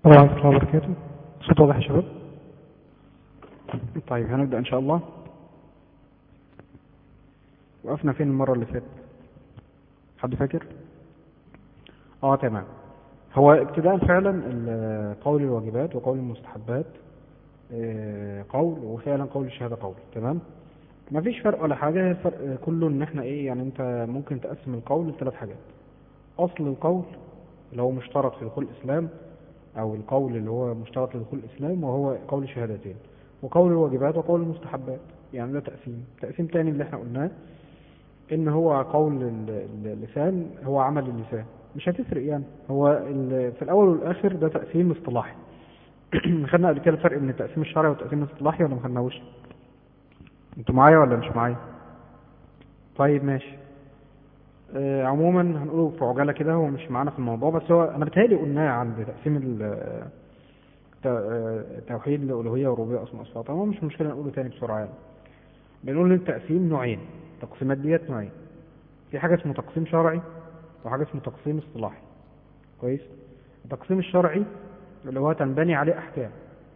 السلام عليكم ورحمة الله وبركاته صوت واضح يا شباب طيب هنبدأ إن شاء الله وقفنا فين المرة اللي فاتت حد فاكر اه تمام هو ابتداء فعلا ال- قول الواجبات وقول المستحبات آه، قول وفعلا قول الشهادة قول تمام مفيش فرق ولا حاجة الفرق كله ان احنا ايه يعني انت ممكن تقسم القول لثلاث حاجات اصل القول اللي هو مشترط في دخول الاسلام او القول اللي هو مشترط لدخول الاسلام وهو قول الشهادتين وقول الواجبات وقول المستحبات يعني ده تقسيم تقسيم تاني اللي احنا قلناه ان هو قول ال- ال- اللسان هو عمل اللسان مش هتفرق يعني هو ال- في الاول والاخر ده تقسيم اصطلاحي خدنا قبل كده الفرق بين التقسيم الشرعي والتقسيم الاصطلاحي ولا ما خدناهوش انتوا معايا ولا مش معايا طيب ماشي آه، عموما هنقوله في عجاله كده هو مش معانا في الموضوع بس هو انا بتهيألي قلناه عند تقسيم ال- ت- آه، توحيد الالوهيه والربوبيه اسماء وصفات هو مش مشكله نقوله تاني بسرعه يعني بنقول ان التقسيم نوعين تقسيمات ديت نوعين في حاجه اسمه تقسيم شرعي وحاجه اسمه تقسيم اصطلاحي كويس التقسيم الشرعي اللي هو تنبني عليه احكام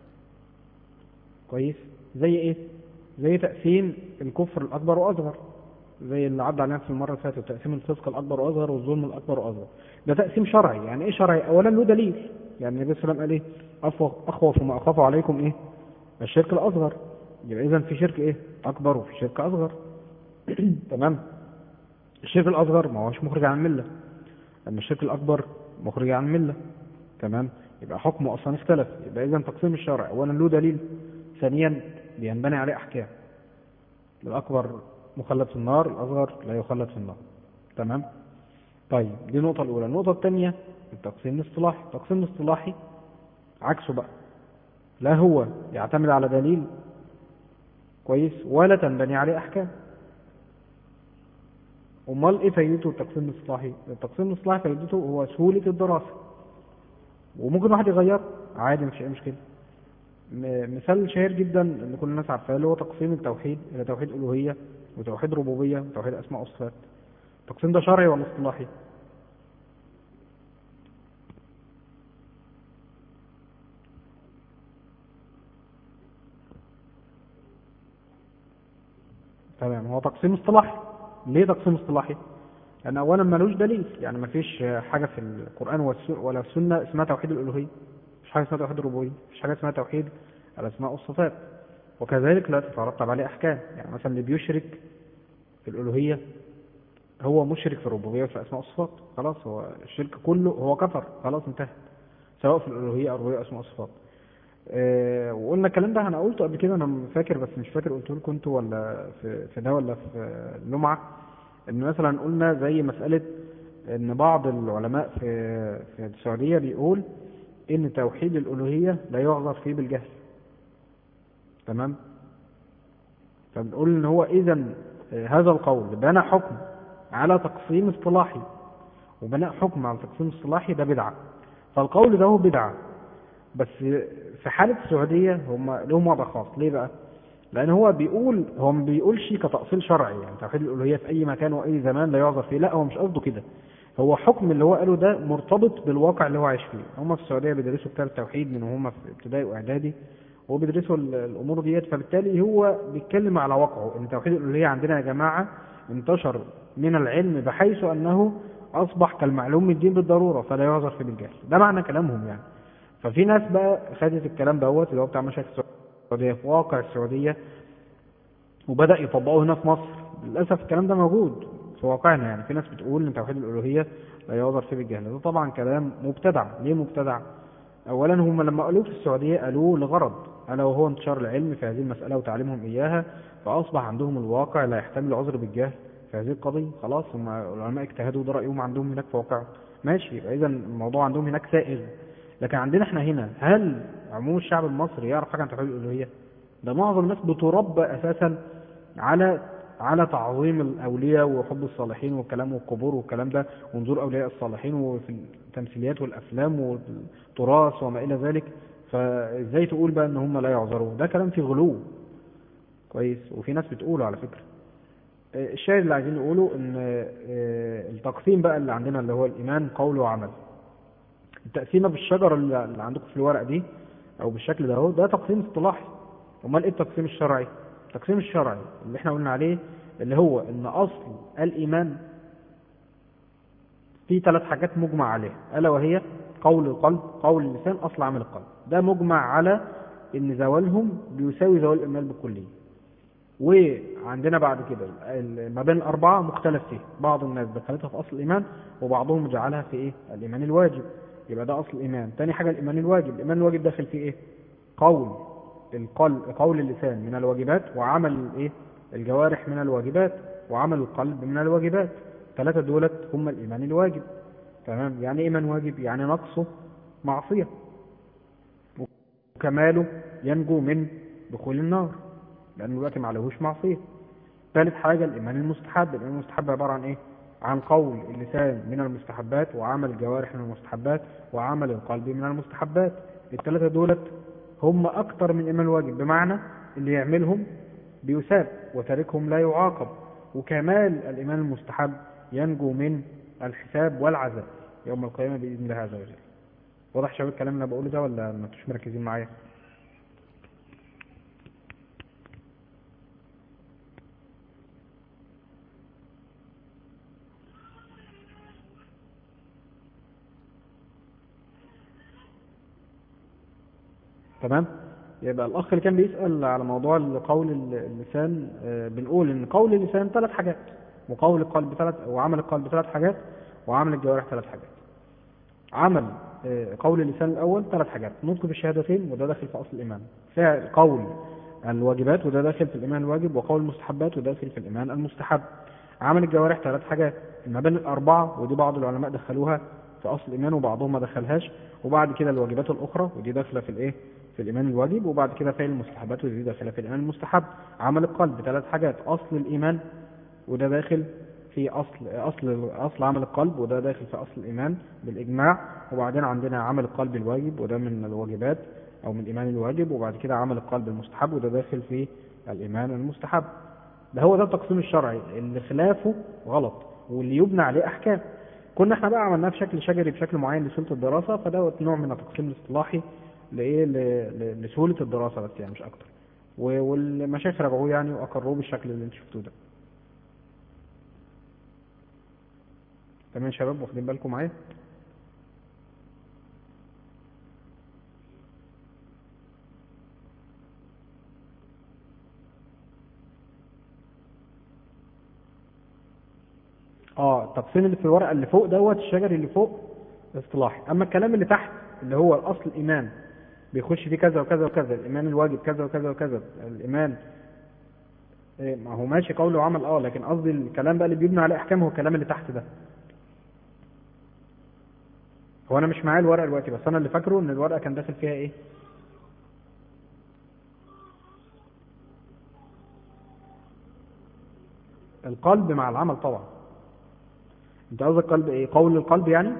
كويس زي ايه زي تقسيم الكفر الاكبر واصغر زي اللي عدى علينا في المره اللي فاتت تقسيم الفسق الاكبر واصغر والظلم الاكبر واصغر ده تقسيم شرعي يعني ايه شرعي اولا له دليل يعني النبي صلى الله عليه وسلم قال ايه أخوف- اخوف ما اخاف عليكم ايه الشرك الاصغر يبقى اذا في شرك ايه اكبر وفي شرك اصغر تمام الشرك الاصغر ما هوش مخرج عن المله اما الشرك الاكبر مخرج عن المله تمام يبقى حكمه اصلا اختلف يبقى اذا تقسيم الشرع اولا له دليل ثانيا بينبني عليه احكام الاكبر مخلد في النار الاصغر لا يخلد في النار تمام طيب دي النقطه الاولى النقطه الثانيه التقسيم الاصطلاحي التقسيم الاصطلاحي عكسه بقى لا هو يعتمد على دليل كويس ولا تنبني عليه احكام امال ايه فايدته التقسيم الاصطلاحي التقسيم الاصطلاحي فايدته هو سهوله الدراسه وممكن واحد يغير عادي مفيش اي مشكله م- مثال شهير جدا اللي كل الناس عارفاه اللي هو تقسيم التوحيد الى توحيد الوهيه وتوحيد ربوبيه وتوحيد اسماء وصفات التقسيم ده شرعي ولا اصطلاحي تمام هو تقسيم اصطلاحي ليه تقسيم اصطلاحي لان اولا ملوش دليل يعني ما فيش حاجه في القران والس- ولا السنه اسمها توحيد الالوهيه مفيش حاجه اسمها توحيد الربوبيه مفيش حاجه اسمها توحيد الاسماء والصفات وكذلك لا تترتب عليه احكام يعني مثلا اللي بيشرك في الالوهيه هو مشرك في الربوبيه وفي الاسماء والصفات خلاص هو الشرك كله هو كفر خلاص انتهى سواء في الالوهيه او الربوبيه او الاسماء والصفات آه، وقلنا الكلام ده انا قلته قبل كده انا فاكر بس مش فاكر قلت لكم انتوا ولا في في ده ولا في اللمعه ان مثلا قلنا زي مساله ان بعض العلماء في في السعوديه بيقول ان توحيد الالوهيه لا يعذر فيه بالجهل تمام فبنقول ان هو اذا هذا القول بنى حكم على تقسيم اصطلاحي وبناء حكم على تقسيم اصطلاحي ده بدعه فالقول ده هو بدعه بس في حالة السعودية هم لهم وضع خاص ليه بقى؟ لأن هو بيقول هو ما بيقولش كتأصيل شرعي يعني توحيد الألوهية في أي مكان وأي زمان لا يعذر فيه لا هو مش قصده كده هو حكم اللي هو قاله ده مرتبط بالواقع اللي هو عايش فيه هم في السعودية بيدرسوا كتاب التوحيد من وهم في ابتدائي وإعدادي وبيدرسوا ال- الأمور ديت فبالتالي هو بيتكلم على واقعه إن توحيد الألوهية عندنا يا جماعة انتشر من العلم بحيث أنه أصبح كالمعلوم من الدين بالضرورة فلا يعذر فيه بالجهل ده معنى كلامهم يعني ففي ناس بقى خدت الكلام دوت اللي هو بتاع مشايخ السعوديه في واقع السعوديه وبدا يطبقه هنا في مصر للاسف الكلام ده موجود في واقعنا يعني في ناس بتقول ان توحيد الالوهيه لا يعذر فيه بالجهل ده طبعا كلام مبتدع ليه مبتدع اولا هم لما قالوه في السعوديه قالوه لغرض الا وهو انتشار العلم في هذه المساله وتعليمهم اياها فاصبح عندهم الواقع لا يحتمل عذر بالجهل في هذه القضيه خلاص هم العلماء اجتهدوا ده رايهم عندهم هناك في واقعهم ماشي يبقى اذا الموضوع عندهم هناك سائغ لكن عندنا احنا هنا هل عموم الشعب المصري يعرف حاجه عن توحيد الالوهيه؟ ده معظم الناس بتربى اساسا على على تعظيم الاولياء وحب الصالحين والكلام والقبور والكلام ده ونزور اولياء الصالحين وفي التمثيليات والافلام والتراث وما الى ذلك فازاي تقول بقى ان هم لا يعذرون؟ ده كلام فيه غلو كويس وفي ناس بتقوله على فكره آه، الشاهد اللي عايزين نقوله ان آه، التقسيم بقى اللي عندنا اللي هو الايمان قول وعمل التقسيمة بالشجرة اللي اللي عندكم في الورق دي او بالشكل ده اهو ده تقسيم اصطلاحي امال ايه التقسيم الشرعي التقسيم الشرعي اللي احنا قلنا عليه اللي هو ان اصل الايمان في ثلاث حاجات مجمع عليها الا وهي قول القلب قول اللسان اصل عمل القلب ده مجمع على ان زوالهم بيساوي زوال الايمان بالكليه وعندنا بعد كده ال- ما بين الأربعة مختلف فيه بعض الناس دخلتها في أصل الإيمان وبعضهم جعلها في إيه الإيمان الواجب يبقى ده أصل الإيمان تاني حاجة الإيمان الواجب الإيمان الواجب داخل فيه إيه قول القلب قول اللسان من الواجبات وعمل الإيه الجوارح من الواجبات وعمل القلب من الواجبات ثلاثة دولت هم الإيمان الواجب تمام يعني إيه إيمان واجب يعني نقصه معصية وكماله ينجو من دخول النار لأنه دلوقتي ما عليهوش معصية ثالث حاجة الإيمان المستحب الإيمان المستحب عبارة عن إيه عن قول اللسان من المستحبات وعمل الجوارح من المستحبات وعمل القلب من المستحبات الثلاثة دولت هم أكتر من إيمان الواجب بمعنى اللي يعملهم بيثاب وتاركهم لا يعاقب وكمال الإيمان المستحب ينجو من الحساب والعذاب يوم القيامة بإذن الله عز وجل واضح شباب الكلام اللي أنا بقوله ده ولا ما انتوش مركزين معايا تمام يبقى الأخ اللي كان بيسأل على موضوع قول اللسان آه، بنقول إن قول اللسان ثلاث حاجات وقول القلب ثلاث وعمل القلب ثلاث حاجات وعمل الجوارح ثلاث حاجات عمل آه، قول اللسان الأول ثلاث حاجات نطق بالشهادتين وده داخل في أصل الإيمان فعل قول الواجبات وده داخل في الإيمان الواجب وقول المستحبات وده داخل في الإيمان المستحب عمل الجوارح ثلاث حاجات ما بين الأربعة ودي بعض العلماء دخلوها في أصل الإيمان وبعضهم ما دخلهاش وبعد كده الواجبات الأخرى ودي داخلة في الإيه في الإيمان الواجب وبعد كده فعل المستحبات ودي داخلة في الإيمان المستحب عمل القلب ثلاث حاجات أصل الإيمان وده داخل في أصل أصل أصل عمل القلب وده داخل في أصل الإيمان بالإجماع وبعدين عندنا عمل القلب الواجب وده من الواجبات أو من الإيمان الواجب وبعد كده عمل القلب المستحب وده داخل في الإيمان المستحب ده هو ده التقسيم الشرعي اللي خلافه غلط واللي يبنى عليه أحكام كنا احنا بقى عملناه بشكل شجري بشكل معين لسهولة الدراسة فدوت نوع من التقسيم الاصطلاحي لإيه ل- ل- لسهولة الدراسة بس يعني مش أكتر و- والمشايخ رجعوه يعني وأقروه بالشكل اللي انتوا شفتوه ده تمام يا شباب واخدين بالكم معايا اه التقسيم اللي في الورقه اللي فوق دوت الشجر اللي فوق اصطلاحي اما الكلام اللي تحت اللي هو الاصل الايمان بيخش فيه كذا وكذا وكذا الايمان الواجب كذا وكذا وكذا الايمان إيه، ما هو ماشي قول وعمل اه لكن قصدي الكلام بقى اللي بيبنى عليه احكام هو الكلام اللي تحت ده هو انا مش معايا الورقه دلوقتي بس انا اللي فاكره ان الورقه كان داخل فيها ايه القلب مع العمل طبعا انت قصدك قلب ايه قول القلب يعني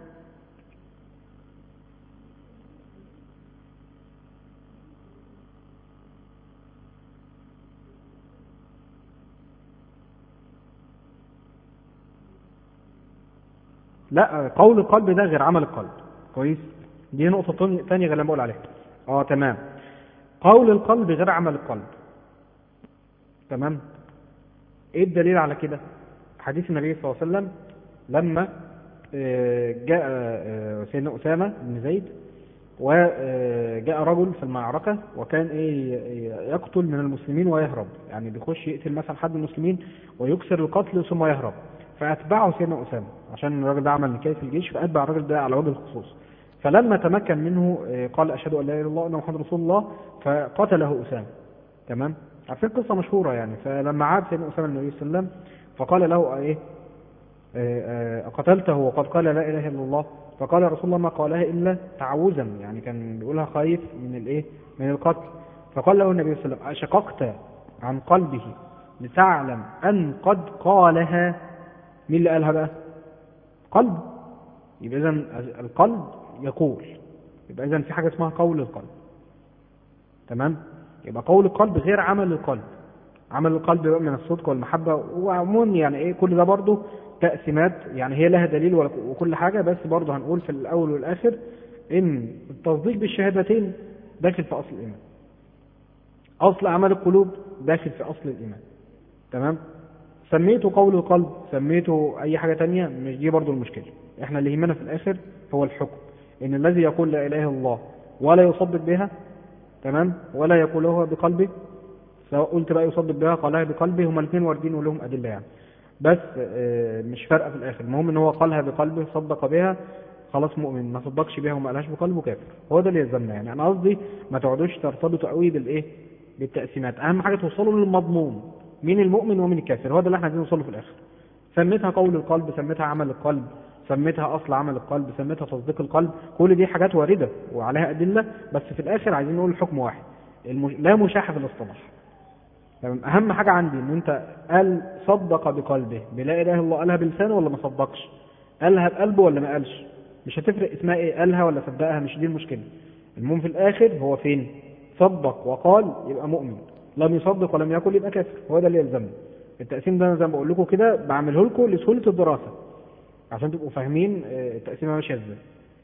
لا قول القلب ده غير عمل القلب كويس دي نقطة تانية- تانية غير اللي أنا بقول عليها اه تمام قول القلب غير عمل القلب تمام ايه الدليل على كده حديث النبي صلى الله عليه وسلم لما آه، جاء آه، سيدنا أسامة بن زيد وجاء رجل في المعركة وكان ايه يقتل من المسلمين ويهرب يعني بيخش يقتل مثلا حد من المسلمين ويكسر القتل ثم يهرب فأتبعه سيدنا أسامة عشان الراجل ده عمل نكاية في الجيش فأتبع الراجل ده على وجه الخصوص فلما تمكن منه آه، قال أشهد أن لا إله إلا الله وأن محمد رسول الله فقتله أسامة تمام عارفين قصة مشهورة يعني فلما عاد سيدنا أسامة النبي صلى الله عليه وسلم فقال له ايه آه، آه، قتلته وقد قال لا إله إلا الله فقال رسول الله ما قالها إلا تعوذا يعني كان بيقولها خايف من الإيه من القتل فقال له النبي صلى الله عليه وسلم أشققت عن قلبه لتعلم أن قد قالها مين اللي قالها بقى قلب يبقى إذا القلب يقول يبقى إذا في حاجة اسمها قول القلب تمام يبقى قول القلب غير عمل القلب عمل القلب بقى من الصدق والمحبة وعموما يعني ايه كل ده برضه تقسيمات يعني هي لها دليل وكل حاجة بس برضه هنقول في الأول والآخر إن التصديق بالشهادتين داخل في أصل الإيمان أصل أعمال القلوب داخل في أصل الإيمان تمام سميته قول القلب سميته أي حاجة تانية مش دي برضه المشكلة إحنا اللي يهمنا في الآخر هو الحكم إن الذي يقول لا إله إلا الله ولا يصدق بها تمام ولا يقولها بقلبه سواء قلت بقى يصدق بها قالها بقلبه هما الاثنين واردين ولهم أدلة يعني بس مش فارقة في الآخر المهم إن هو قالها بقلبه صدق بها خلاص مؤمن ما صدقش بيها وما قالهاش بقلبه كافر هو ده اللي يلزمنا يعني انا قصدي ما تقعدوش ترتبطوا قوي بالايه بالتقسيمات اهم حاجه توصلوا للمضمون مين المؤمن ومين الكافر هو ده اللي احنا عايزين نوصله في الاخر سميتها قول القلب سميتها عمل القلب سميتها اصل عمل القلب سميتها تصديق القلب كل دي حاجات وارده وعليها ادله بس في الاخر عايزين نقول الحكم واحد المش... لا مشاحه في الاصطلاح تمام اهم حاجه عندي ان انت قال صدق بقلبه بلا اله الا الله قالها بلسانه ولا ما صدقش قالها بقلبه ولا ما قالش مش هتفرق اسمها ايه قالها ولا صدقها مش دي المشكله المهم في الاخر هو فين صدق وقال يبقى مؤمن لم يصدق ولم يقل يبقى كافر هو ده اللي يلزمنا التقسيم ده انا زي ما بقول لكم كده بعمله لكم لسهوله الدراسه عشان تبقوا فاهمين التقسيمه ماشيه ازاي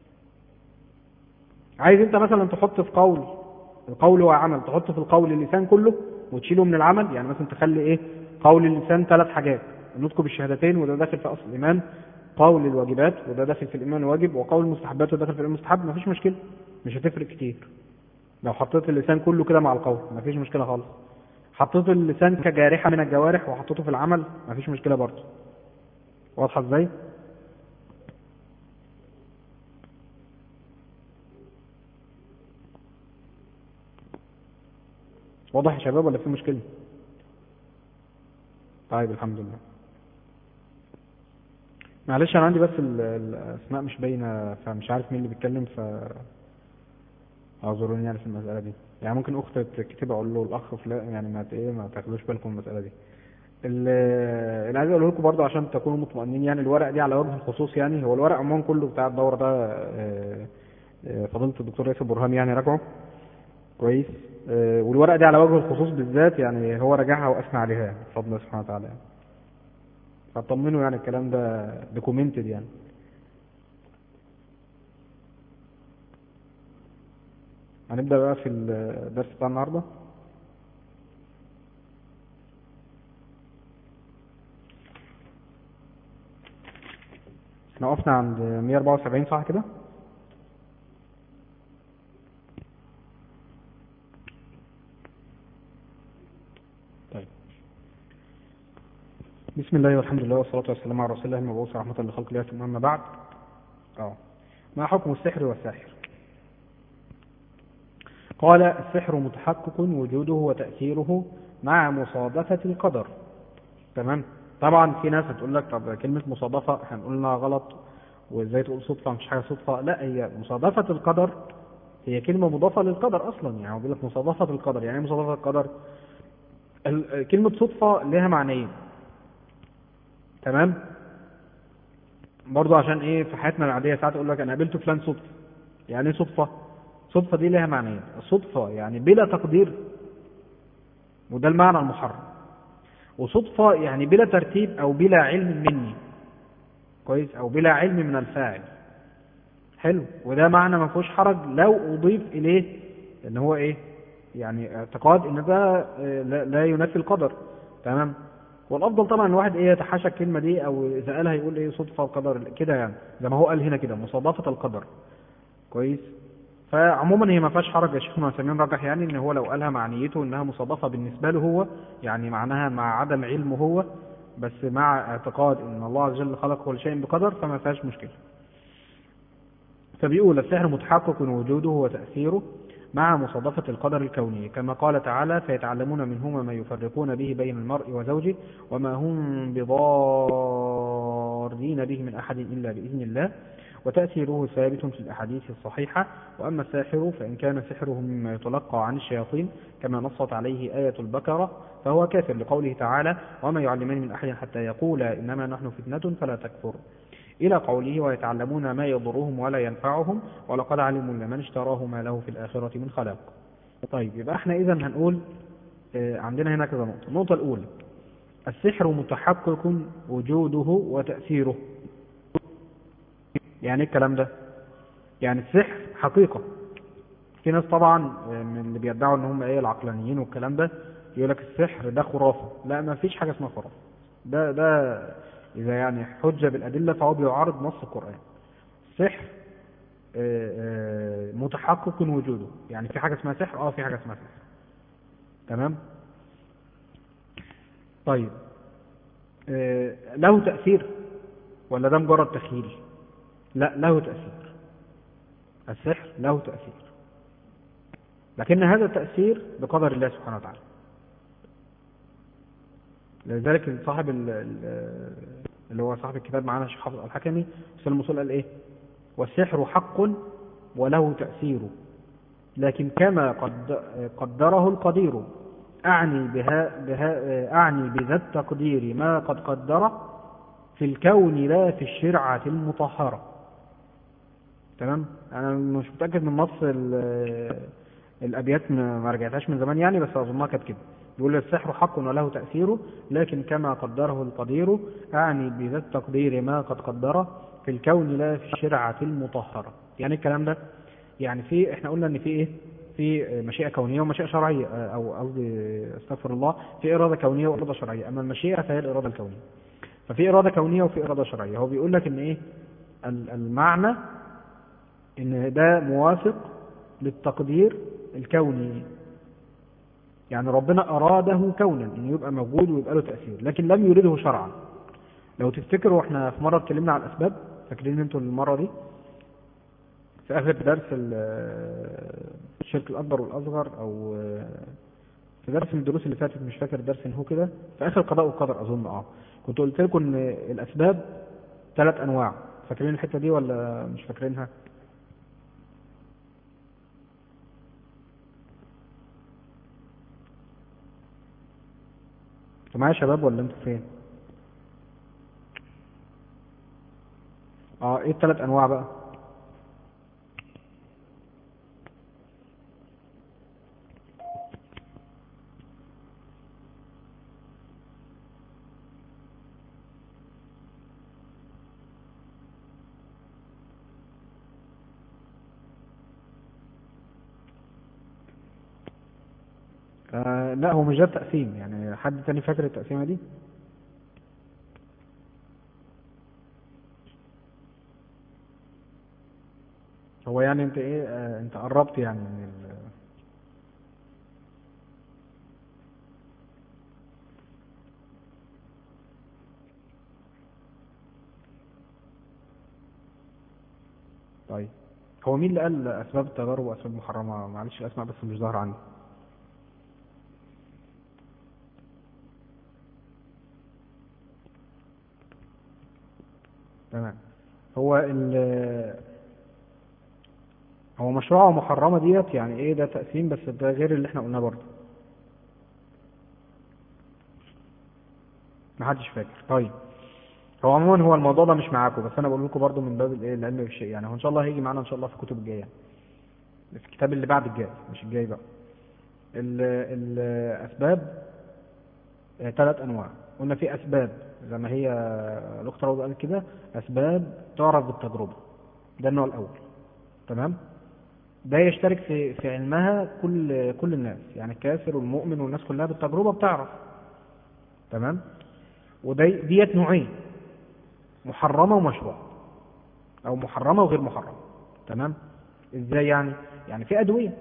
عايز انت مثلا تحط في قول القول هو عمل تحط في القول اللسان كله وتشيله من العمل يعني مثلا تخلي ايه قول اللسان ثلاث حاجات النطق بالشهادتين وده داخل في اصل الايمان قول الواجبات وده داخل في الايمان واجب وقول المستحبات وده داخل في الايمان مستحب مفيش مشكله مش هتفرق كتير لو حطيت اللسان كله كده مع القول مفيش مشكله خالص حطيت اللسان كجارحه من الجوارح وحطيته في العمل مفيش مشكله برضه واضحه ازاي واضح يا شباب ولا في مشكله طيب الحمد لله معلش انا عندي بس الاسماء مش باينه فمش عارف مين اللي بيتكلم ف اعذروني يعني في المساله دي يعني ممكن اخت تكتب اقول له الاخ فلان يعني ما ايه ما تاخدوش بالكم من المساله دي اللي عايز اقوله لكم برضه عشان تكونوا مطمئنين يعني الورق دي على وجه الخصوص يعني هو الورق عموما كله بتاع الدوره ده فضيله الدكتور ياسر برهان يعني راجعه كويس والورقه دي على وجه الخصوص بالذات يعني هو راجعها واثنى عليها يعني بفضل الله سبحانه وتعالى يعني. فطمنوا يعني الكلام ده دوكيومنتد يعني هنبدأ بقى في الدرس بتاع النهاردة احنا وقفنا عند 174 صح كده طيب بسم الله والحمد لله والصلاة والسلام على رسول الله المبعوث رحمة لخلق الله ثم أما بعد اه ما حكم السحر والساحر قال السحر متحقق وجوده وتأثيره مع مصادفة القدر تمام طبعا في ناس هتقول لك طب كلمة مصادفة احنا قلنا غلط وازاي تقول صدفة مش حاجة صدفة لا هي مصادفة القدر هي كلمة مضافة للقدر أصلا يعني هو بيقول لك مصادفة القدر يعني ايه مصادفة القدر كلمة صدفة لها معنيين تمام برضو عشان ايه في حياتنا العادية ساعات اقول لك انا قابلت فلان صدفة يعني ايه صدفة صدفة دي لها معنيين الصدفة يعني بلا تقدير وده المعنى المحرم وصدفة يعني بلا ترتيب او بلا علم مني كويس او بلا علم من الفاعل حلو وده معنى ما فيهوش حرج لو اضيف اليه ان هو ايه يعني اعتقاد ان ده لا ينافي القدر تمام والافضل طبعا الواحد ايه يتحاشى الكلمه دي او اذا قالها يقول ايه صدفه القدر كده يعني زي ما هو قال هنا كده مصادفه القدر كويس فعموما هي ما فيهاش حرج يا شيخنا سمير رجح يعني ان هو لو قالها مع نيته انها مصادفه بالنسبه له هو يعني معناها مع عدم علمه هو بس مع اعتقاد ان الله عز وجل خلق كل شيء بقدر فما فيهاش مشكله فبيقول السحر متحقق وجوده وتاثيره مع مصادفة القدر الكوني كما قال تعالى فيتعلمون منهما ما يفرقون به بين المرء وزوجه وما هم بضارين به من أحد إلا بإذن الله وتأثيره ثابت في الأحاديث الصحيحة وأما الساحر فإن كان سحره مما يتلقى عن الشياطين كما نصت عليه آية البكرة فهو كافر لقوله تعالى وما يعلمان من أحد حتى يقول إنما نحن فتنة فلا تكفر إلى قوله ويتعلمون ما يضرهم ولا ينفعهم ولقد علموا لمن اشتراه ما له في الآخرة من خلاق طيب يبقى احنا إذا هنقول اه عندنا هنا كذا نقطة النقطة الأولى السحر متحقق وجوده وتأثيره يعني ايه الكلام ده يعني السحر حقيقة في ناس طبعا من اللي بيدعوا ان هم ايه العقلانيين والكلام ده يقول لك السحر ده خرافة لا ما فيش حاجة اسمها خرافة ده ده اذا يعني حجة بالادلة فهو بيعارض نص القرآن السحر آه، آه، متحقق وجوده يعني في حاجة اسمها سحر اه في حاجة اسمها سحر تمام طيب آه، له تأثير ولا ده مجرد تخيل لا له تأثير السحر له تأثير لكن هذا التأثير بقدر الله سبحانه وتعالى لذلك صاحب ال- ال- اللي هو صاحب الكتاب معانا الشيخ حافظ الحكمي في المصول قال ايه والسحر حق وله تأثير لكن كما قد قدره القدير أعني بها, بها أعني بذا التقدير ما قد قدره في الكون لا في الشرعة المطهرة تمام أنا مش متأكد من نص ال- الأبيات ما ما رجعتهاش من زمان يعني بس أظنها كانت كده يقول السحر حق وله تأثيره لكن كما قدره القدير أعني بذا التقدير ما قد قدره في الكون لا في الشرعة المطهرة يعني الكلام ده يعني في احنا قلنا ان في ايه في مشيئة كونية ومشيئة شرعية او قصدي استغفر الله في إرادة كونية وإرادة شرعية أما المشيئة فهي الإرادة الكونية ففي إرادة كونية وفي إرادة شرعية هو بيقول لك ان ايه ال- المعنى ان ده موافق للتقدير الكوني يعني ربنا أراده كونا إنه يبقى موجود ويبقى له تأثير لكن لم يريده شرعا لو تفتكروا احنا في مرة اتكلمنا عن الأسباب فاكرين انتوا المرة دي في آخر درس ال- الشرك الأكبر والأصغر أو في درس من الدروس اللي فاتت مش فاكر درس هو كده في آخر القضاء والقدر أظن اه كنت قلت لكم إن الأسباب ثلاث أنواع فاكرين الحتة دي ولا مش فاكرينها؟ انتوا معايا يا شباب ولا انتوا فين؟ اه ايه الثلاث انواع بقى؟ آه لا هو مش ده التقسيم يعني حد تاني فاكر التقسيمة دي؟ هو يعني انت ايه آه انت قربت يعني من ال طيب هو مين اللي قال اسباب التجارب واسباب محرمة معلش الاسماء بس مش ظاهرة عندي تمام هو ال هو مشروع ومحرمة ديت يعني ايه ده تقسيم بس ده غير اللي احنا قلناه برضه محدش فاكر طيب هو عموما هو الموضوع ده مش معاكم بس انا بقول لكم برضه من باب الايه العلم بالشيء يعني هو ان شاء الله هيجي معانا ان شاء الله في الكتب الجايه في الكتاب اللي بعد الجاي مش الجاي بقى ال- الاسباب ثلاث انواع قلنا في اسباب زي ما هي الاخت روضه قالت كده اسباب تعرف بالتجربه ده النوع الاول تمام ده يشترك في في علمها كل كل الناس يعني الكافر والمؤمن والناس كلها بالتجربه بتعرف تمام ودي ديت نوعين محرمه ومشروع او محرمه وغير محرمه تمام ازاي يعني يعني في ادويه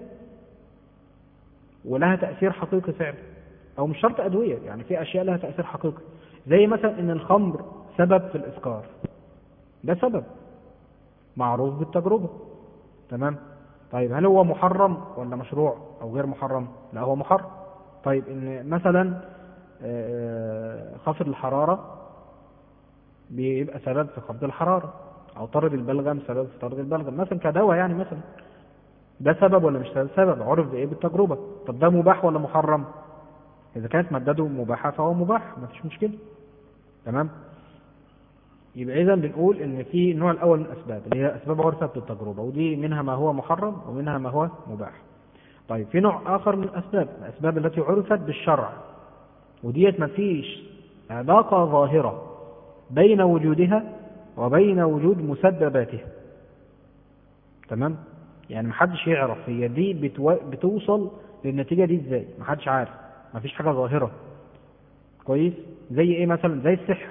ولها تاثير حقيقي فعلا او مش شرط ادويه يعني في اشياء لها تاثير حقيقي زي مثلا ان الخمر سبب في الاسكار ده سبب معروف بالتجربه تمام طيب هل هو محرم ولا مشروع او غير محرم لا هو محرم طيب ان مثلا آه، خفض الحراره بيبقى سبب في خفض الحراره او طرد البلغم سبب في طرد البلغم مثلا كدواء يعني مثلا ده سبب ولا مش سبب سبب عرف بايه بالتجربه طب ده مباح ولا محرم اذا كانت مادته مباحه فهو مباح ما فيش مشكله تمام يبقى اذا بنقول ان في النوع الاول من الاسباب اللي هي اسباب عرفت بالتجربه ودي منها ما هو محرم ومنها ما هو مباح طيب في نوع اخر من الاسباب الاسباب التي عرفت بالشرع وديت ما فيش علاقة ظاهرة بين وجودها وبين وجود مسبباتها تمام يعني محدش يعرف هي دي بتو... بتوصل للنتيجة دي ازاي محدش عارف مفيش حاجة ظاهرة كويس زي ايه مثلا زي السحر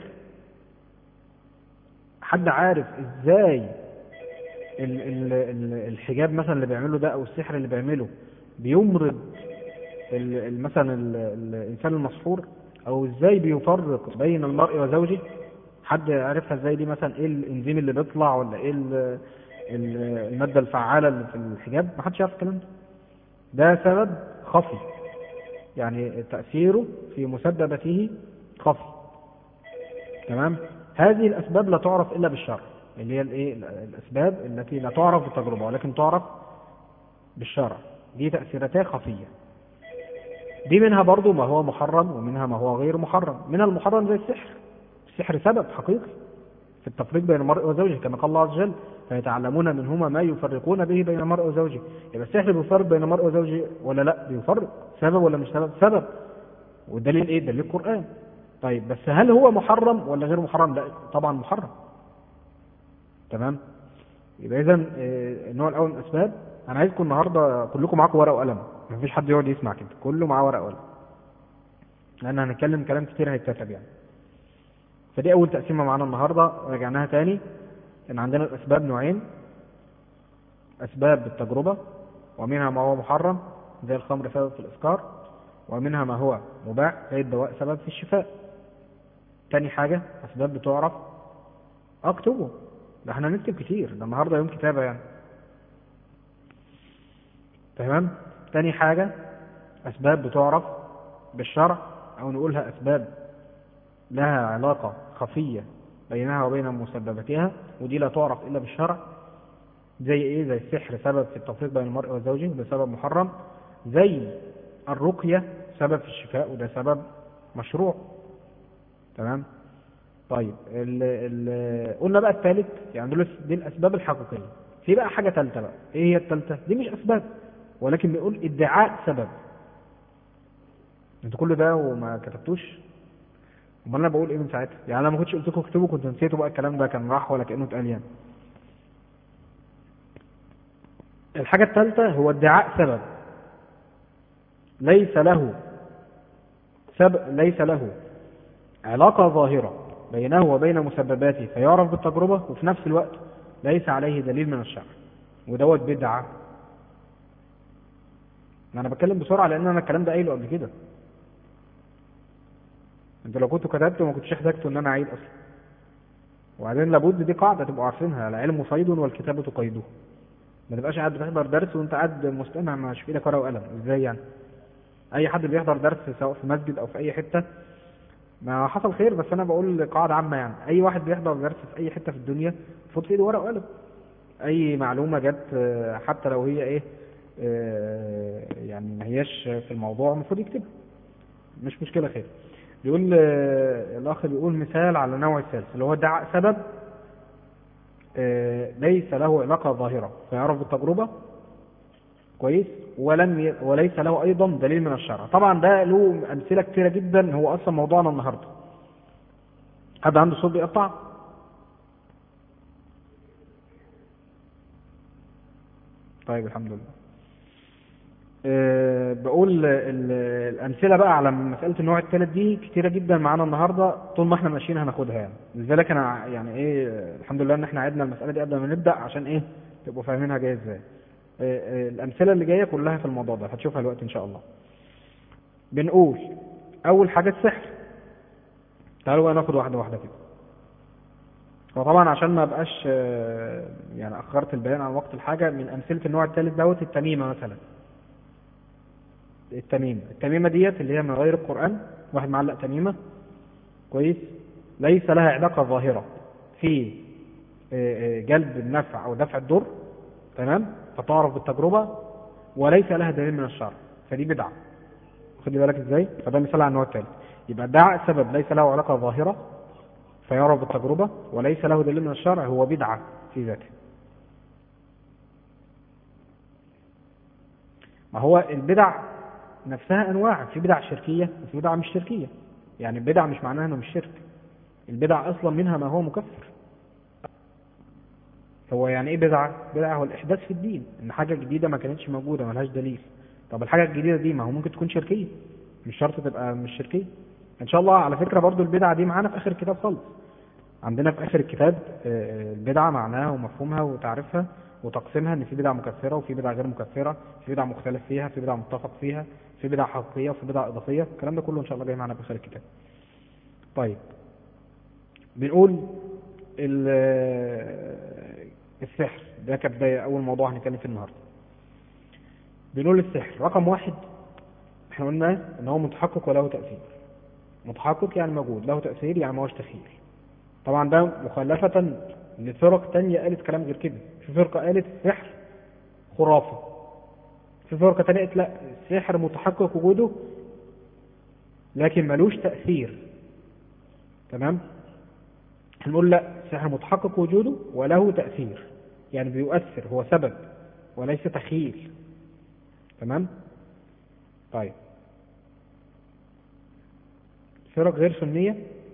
حد عارف ازاي ال... ال... ال... الحجاب مثلا اللي بيعمله ده او السحر اللي بيعمله بيمرض ال... ال... مثلا ال... الانسان المسحور او ازاي بيفرق بين المرء وزوجه حد عرفها ازاي دي مثلا ايه الانزيم اللي بيطلع ولا ايه ال... المادة الفعالة اللي في الحجاب ما حدش يعرف الكلام ده ده سبب خفي يعني تأثيره في مسببته خفي تمام هذه الأسباب لا تعرف إلا بالشرع اللي هي الايه الأسباب التي لا تعرف بالتجربة ولكن تعرف بالشرع دي تأثيراتها خفية دي منها برضو ما هو محرم ومنها ما هو غير محرم منها المحرم زي السحر السحر سبب حقيقي في التفريق بين المرء وزوجه كما قال الله عز وجل فيتعلمون منهما ما يفرقون به بين المرء وزوجه يبقى السحر بيفرق بين المرء وزوجه ولا لا بيفرق سبب ولا مش سبب سبب والدليل ايه دليل القرآن طيب بس هل هو محرم ولا غير محرم لا طبعا محرم تمام يبقى اذا النوع الاول من الاسباب انا عايزكم النهارده كلكم معاكم ورقه وقلم مفيش حد يقعد يسمع كده كله معاه ورقه وقلم لان هنتكلم كلام كتير هيتكتب يعني فدي اول تقسيمه معانا النهارده رجعناها تاني ان عندنا الاسباب نوعين اسباب بالتجربه ومنها ما هو محرم زي الخمر سبب في الاسكار ومنها ما هو مباح زي الدواء سبب في الشفاء تاني حاجه اسباب بتعرف اكتبه ده احنا نكتب كتير ده النهارده يوم كتابه يعني تمام تاني حاجه اسباب بتعرف بالشرع او نقولها اسباب لها علاقه خفيه بينها وبين مسبباتها ودي لا تعرف إلا بالشرع زي إيه زي السحر سبب في التفريق بين المرء وزوجه وده سبب محرم زي الرقية سبب في الشفاء وده سبب مشروع تمام طيب ال ال قلنا بقى الثالث يعني دول دي الأسباب الحقيقية في بقى حاجة ثالثة بقى إيه هي الثالثة دي مش أسباب ولكن بيقول ادعاء سبب انتوا كل ده وما كتبتوش امال انا بقول ايه من ساعتها يعني انا ما كنتش قلت لكم اكتبوا كنت نسيتوا بقى الكلام ده كان راح ولا كانه اتقال يعني الحاجه الثالثه هو ادعاء سبب ليس له سبب ليس له علاقه ظاهره بينه وبين مسبباته فيعرف بالتجربه وفي نفس الوقت ليس عليه دليل من الشرع ودوت بدعه انا بتكلم بسرعه لان انا الكلام ده قايله قبل كده انت لو كنت كتبت ما كنتش احتاجت ان انا اعيد اصلا وبعدين لابد دي قاعده تبقوا عارفينها العلم صيد والكتابه قيده ما تبقاش قاعد بتحضر درس وانت قاعد مستمع مش في ايدك ورقه وقلم ازاي يعني اي حد بيحضر درس سواء في مسجد او في اي حته ما حصل خير بس انا بقول قاعده عامه يعني اي واحد بيحضر درس في اي حته في الدنيا المفروض في ايده ورقه وقلم اي معلومه جت حتى لو هي ايه يعني ما هياش في الموضوع المفروض يكتبها مش مشكله خير بيقول الأخ بيقول مثال على نوع الثالث اللي هو ادعاء سبب ليس له علاقة ظاهرة فيعرف بالتجربة كويس ولم ي... وليس له أيضا دليل من الشرع طبعا ده له أمثلة كثيرة جدا هو أصلا موضوعنا النهاردة حد عنده صوت بيقطع طيب الحمد لله أه بقول الامثله بقى على مساله النوع الثالث دي كتيره جدا معانا النهارده طول ما احنا ماشيين هناخدها يعني لذلك انا يعني ايه الحمد لله ان احنا عدنا المساله دي قبل ما نبدا عشان ايه تبقوا فاهمينها جايه ازاي أه الامثله اللي جايه كلها في الموضوع ده هتشوفها دلوقتي ان شاء الله بنقول اول حاجه السحر تعالوا بقى ناخد واحده واحده كده وطبعا عشان ما ابقاش يعني اخرت البيان عن وقت الحاجه من امثله النوع الثالث دوت التميمه مثلا التميمة التميمة ديت اللي هي من غير القرآن واحد معلق تميمة كويس ليس لها علاقة ظاهرة في جلب النفع أو دفع الضر تمام فتعرف بالتجربة وليس لها دليل من الشرع فدي بدعة خدي بالك ازاي فده مثال على النوع الثالث يبقى ادعاء سبب ليس له علاقة ظاهرة فيعرف بالتجربة وليس له دليل من الشرع هو بدعة في ذاته ما هو البدع نفسها انواع في بدع شركيه وفي بدع مش شركيه يعني البدع مش معناها انه مش شرك البدع اصلا منها ما هو مكفر هو يعني ايه بدعة بدعة هو الاحداث في الدين ان حاجة جديدة ما كانتش موجودة ملهاش دليل طب الحاجة الجديدة دي ما هو ممكن تكون شركية مش شرط تبقى مش شركية ان شاء الله على فكرة برضو البدعة دي معانا في اخر الكتاب خالص عندنا في اخر الكتاب آه، البدعة معناها ومفهومها وتعريفها وتقسيمها ان في بدعة مكفرة وفي بدعة غير مكفرة في بدعة مختلف فيها في بدعة متفق فيها في بدعة حقيقية وفي بدعة اضافية الكلام ده كله ان شاء الله جاي معانا في اخر الكتاب طيب بنقول ال- السحر ده كبداية أول موضوع هنتكلم فيه النهاردة بنقول السحر رقم واحد احنا قلنا ان هو متحقق وله تأثير متحقق يعني موجود له تأثير يعني ما هوش تخيل طبعا ده مخالفة لفرق تانية قالت كلام غير كده في فرقة قالت السحر خرافة في فرقة تانية قالت لا السحر متحقق وجوده لكن ملوش تأثير تمام هنقول لا السحر متحقق وجوده وله تأثير يعني بيؤثر هو سبب وليس تخيل تمام طيب فرق غير سنية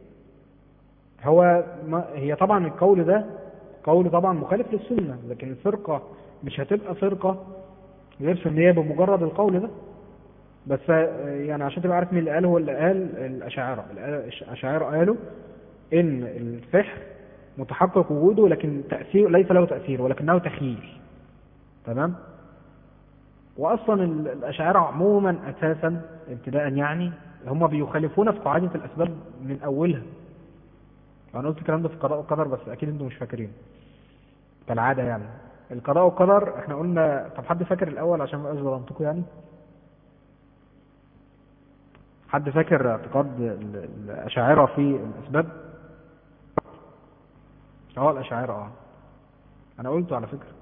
هو ما هي طبعا القول ده قول طبعا مخالف للسنة لكن الفرقة مش هتبقى فرقة غير سنية بمجرد القول ده بس آه، يعني عشان تبقى عارف مين اللي قال هو اللي قال الأشاعرة الأشاعرة قالوا إن السحر متحقق وجوده لكن تأثير ليس له تأثير ولكنه تخيل تمام وأصلا ال- الأشاعرة عموما أساسا ابتداء يعني هم بيخالفون في قاعدة الأسباب من أولها أنا قلت الكلام ده في قضاء وقدر بس أكيد أنتم مش فاكرين كالعادة يعني القضاء والقدر احنا قلنا طب حد فاكر الأول عشان ما أبقاش ظلمتكم يعني حد فاكر اعتقاد ال- الأشاعرة في الأسباب؟ اه الأشاعرة اه أنا قلته على فكرة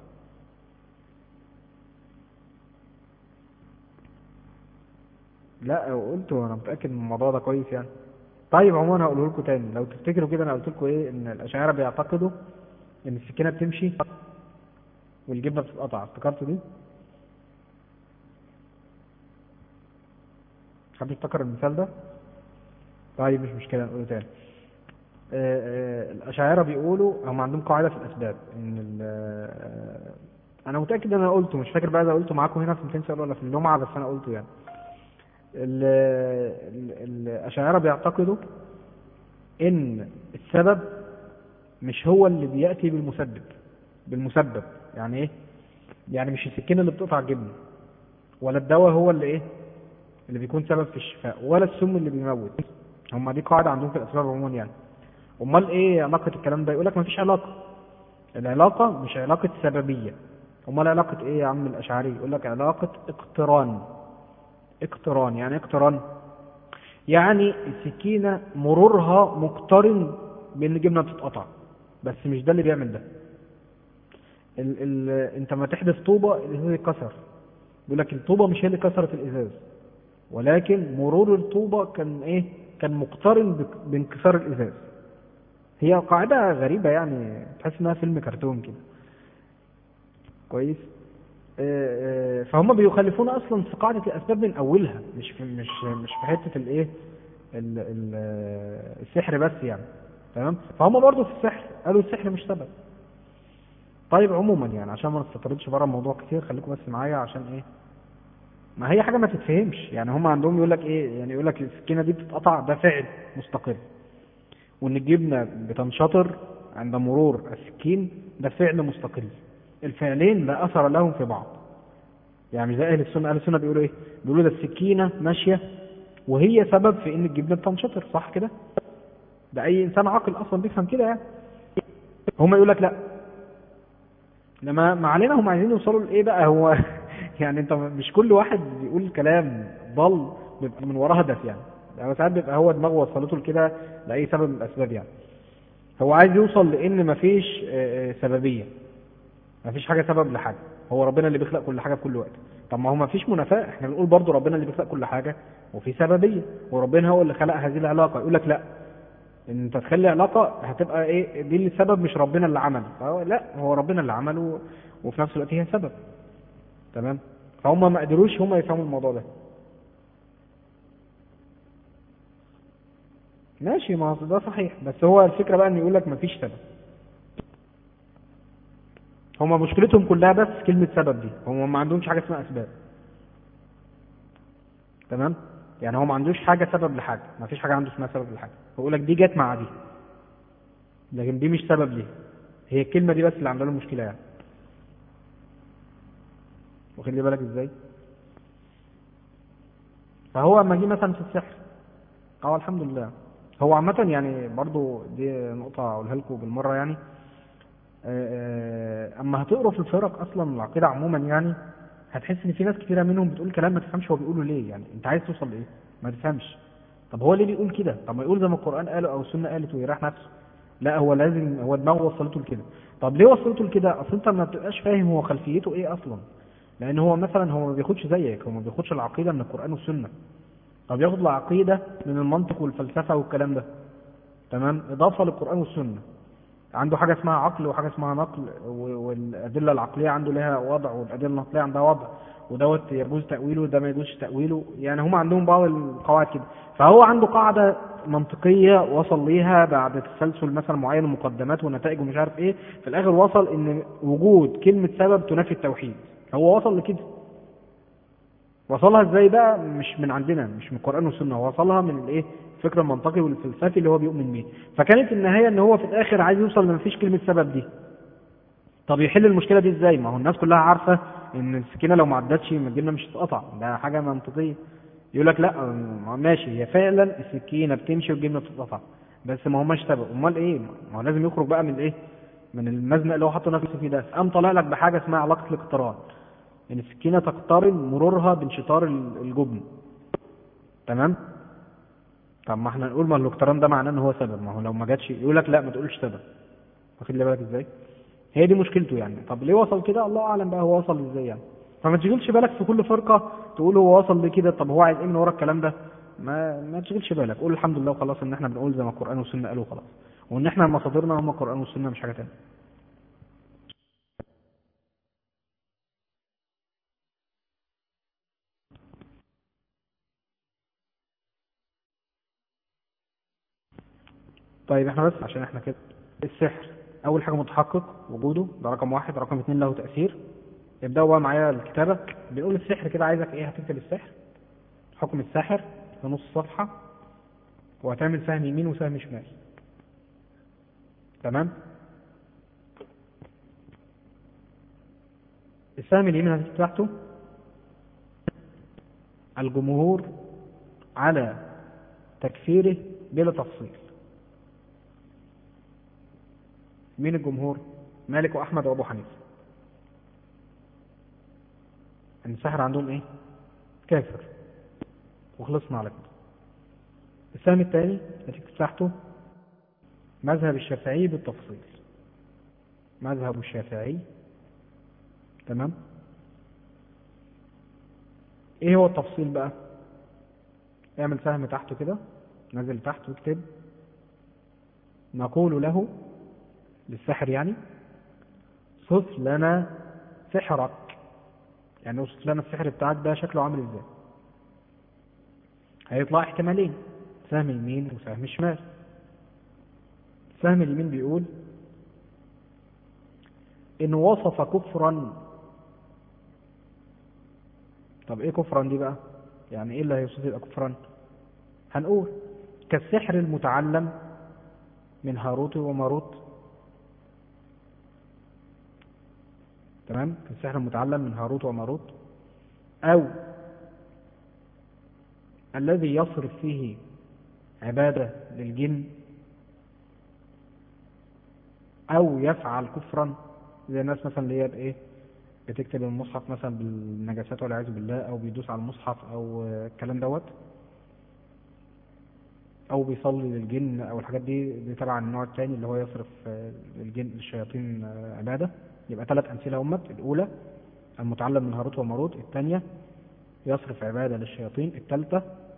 لا قلته أنا متأكد من الموضوع ده كويس يعني طيب عموما هقوله لكم تاني لو تفتكروا كده أنا قلت لكم إيه إن الأشاعرة بيعتقدوا إن السكينة بتمشي والجبنة بتتقطع افتكرتوا دي؟ حد يفتكر المثال ده؟ طيب مش مشكلة نقوله تاني آه، آه، الأشاعرة بيقولوا هم عندهم قاعدة في الأسباب إن ال- آه، أنا متأكد إن أنا قلته مش فاكر بقى إذا قلته معاكم هنا في 200 سؤال ولا في الجمعة بس أنا قلته يعني ال- ال- الأشاعرة بيعتقدوا إن السبب مش هو اللي بيأتي بالمسبب بالمسبب يعني إيه؟ يعني مش السكينة اللي بتقطع الجبنة ولا الدواء هو اللي إيه؟ اللي بيكون سبب في الشفاء ولا السم اللي بيموت هم دي قاعدة عندهم في الأسباب عموما يعني امال ايه علاقة الكلام ده يقول لك مفيش علاقة العلاقة مش علاقة سببية امال علاقة ايه يا عم الاشعري يقول لك علاقة اقتران اقتران يعني إيه اقتران يعني السكينة مرورها مقترن بان الجبنة بتتقطع بس مش ده اللي بيعمل ده ال ال انت ما تحدث طوبة الازاز يتكسر يقول لك الطوبة مش هي اللي كسرت الازاز ولكن مرور الطوبة كان ايه كان مقترن بك- بانكسار الازاز هي قاعدة غريبة يعني تحس انها فيلم كرتون كده كويس آه، آه، فهم بيخالفون اصلا في قاعدة الاسباب من اولها مش في مش مش في حتة الايه ال- ال- آه، السحر بس يعني تمام فهم برضه في السحر قالوا السحر مش سبب طيب عموما يعني عشان ما نستطردش بره الموضوع كتير خليكم بس معايا عشان ايه ما هي حاجة ما تتفهمش يعني هم عندهم يقول لك ايه يعني يقول لك السكينة دي بتتقطع ده فعل مستقل وان الجبنة بتنشطر عند مرور السكين ده فعل مستقل الفعلين لا اثر لهم في بعض يعني مش زي اهل السنة اهل السنة بيقولوا ايه بيقولوا ده السكينة ماشية وهي سبب في ان الجبنة بتنشطر صح كده ده اي انسان عاقل اصلا بيفهم كده يعني هم يقول لك لا لما ما علينا هم عايزين يوصلوا لايه بقى هو يعني انت مش كل واحد بيقول كلام ضل بيبقى من وراه هدف يعني يعني ساعات بيبقى هو دماغه وصلته لكده لاي سبب من الاسباب يعني هو عايز يوصل لان مفيش آه، آه، سببيه مفيش حاجه سبب لحاجه هو ربنا اللي بيخلق كل حاجه في كل وقت طب ما هو مفيش منافاه احنا بنقول برضو ربنا اللي بيخلق كل حاجه وفي سببيه وربنا هو اللي خلق هذه العلاقه يقول لك لا ان انت تخلي علاقه هتبقى ايه دي اللي السبب مش ربنا اللي عمل فهو لا هو ربنا اللي عمله وفي نفس الوقت هي سبب تمام فهم ما قدروش هم يفهموا الموضوع ده ماشي ما هو ده صحيح بس هو الفكرة بقى ان يقول لك مفيش سبب هما مشكلتهم كلها بس كلمة سبب دي هما ما عندهمش حاجة اسمها اسباب تمام يعني هو ما عندوش حاجة سبب لحاجة ما فيش حاجة عنده اسمها سبب لحاجة هو يقول لك دي جت مع دي لكن دي مش سبب ليه هي الكلمة دي بس اللي عامله له مشكلة يعني واخد لي بالك ازاي فهو اما جه مثلا في السحر اه الحمد لله هو عامة يعني برضو دي نقطة اقولها لكم بالمرة يعني آه، آه، اما هتقروا في الفرق اصلا العقيدة عموما يعني هتحس ان في ناس كتيرة منهم بتقول كلام ما تفهمش هو بيقوله ليه يعني انت عايز توصل لايه ما تفهمش طب هو ليه بيقول كده طب ما يقول زي ما القرآن قاله او السنة قالت ويريح نفسه لا هو لازم هو دماغه وصلته لكده طب ليه وصلته لكده اصل انت ما بتبقاش فاهم هو خلفيته ايه اصلا لان هو مثلا هو ما بياخدش زيك هو ما بياخدش العقيدة من القرآن والسنة طب ياخد العقيدة من المنطق والفلسفة والكلام ده تمام اضافة للقرآن والسنة عنده حاجة اسمها عقل وحاجة اسمها نقل و- والأدلة العقلية عنده لها وضع والأدلة النقلية عندها وضع ودوت يجوز تأويله وده ما يجوزش تأويله يعني هم عندهم بعض القواعد كده فهو عنده قاعدة منطقية وصل ليها بعد تسلسل مثلا معين ومقدمات ونتائج ومش عارف ايه في الآخر وصل ان وجود كلمة سبب تنافي التوحيد هو وصل لكده وصلها ازاي بقى مش من عندنا مش من القرآن والسنة هو وصلها من الايه الفكر المنطقي والفلسفي اللي هو بيؤمن بيه فكانت النهاية ان هو في الاخر عايز يوصل لما فيش كلمة سبب دي طب يحل المشكلة دي ازاي ما هو الناس كلها عارفة ان السكينة لو ما عدتش الجبنة مش هتتقطع ده حاجة منطقية يقول لك لا ما ماشي هي فعلا السكينة بتمشي والجبنة بتتقطع بس ما هماش سبب امال ايه ما هو لازم يخرج بقى من ايه من المزنق اللي هو حاطه نفسه فيه ده قام طالع لك بحاجة اسمها علاقة الاقتران ان السكينة تقترن مرورها بانشطار الجبن تمام طب ما احنا نقول ما الاقتران ده معناه ان هو سبب ما هو لو ما جاتش يقول لك لا ما تقولش سبب واخد لي بالك ازاي هي دي مشكلته يعني طب ليه وصل كده الله اعلم بقى هو وصل ازاي يعني فما تشغلش بالك في كل فرقة تقول هو وصل لكده طب هو عايز ايه من ورا الكلام ده ما ما تشغلش بالك قول الحمد لله وخلاص ان احنا بنقول زي ما القرآن والسنة قالوا خلاص وان احنا مصادرنا هم القرآن والسنة مش حاجة تانية طيب احنا بس عشان احنا كده السحر اول حاجة متحقق وجوده ده رقم واحد رقم اتنين له تأثير يبدأوا بقى معايا الكتابة بنقول السحر كده عايزك ايه هتكتب السحر حكم الساحر في نص صفحة وهتعمل سهم يمين وسهم شمال تمام السهم اليمين هتكتب تحته الجمهور على تكفيره بلا تفصيل مين الجمهور مالك واحمد وابو حنيفه ان السحر عندهم ايه كافر وخلصنا على كده السهم الثاني هتكتب تحته مذهب الشافعي بالتفصيل مذهب الشافعي تمام ايه هو التفصيل بقى اعمل سهم تحته كده نزل تحت واكتب نقول له للسحر يعني صف لنا سحرك يعني اوصف لنا السحر بتاعك ده شكله عامل ازاي هيطلع احتمالين سهم يمين وسهم شمال سهم اليمين بيقول ان وصف كفرا طب ايه كفرا دي بقى يعني ايه اللي هيوصف يبقى كفرا هنقول كالسحر المتعلم من هاروت وماروت تمام كالسحر المتعلم من هاروت وماروت او الذي يصرف فيه عبادة للجن او يفعل كفرا زي الناس مثلا اللي هي بايه بتكتب المصحف مثلا بالنجاسات والعياذ بالله او بيدوس على المصحف او الكلام دوت او بيصلي للجن او الحاجات دي دي تبع النوع الثاني اللي هو يصرف للجن للشياطين عباده يبقى ثلاث امثله همت الاولى المتعلم من هاروت وماروت الثانيه يصرف عباده للشياطين الثالثه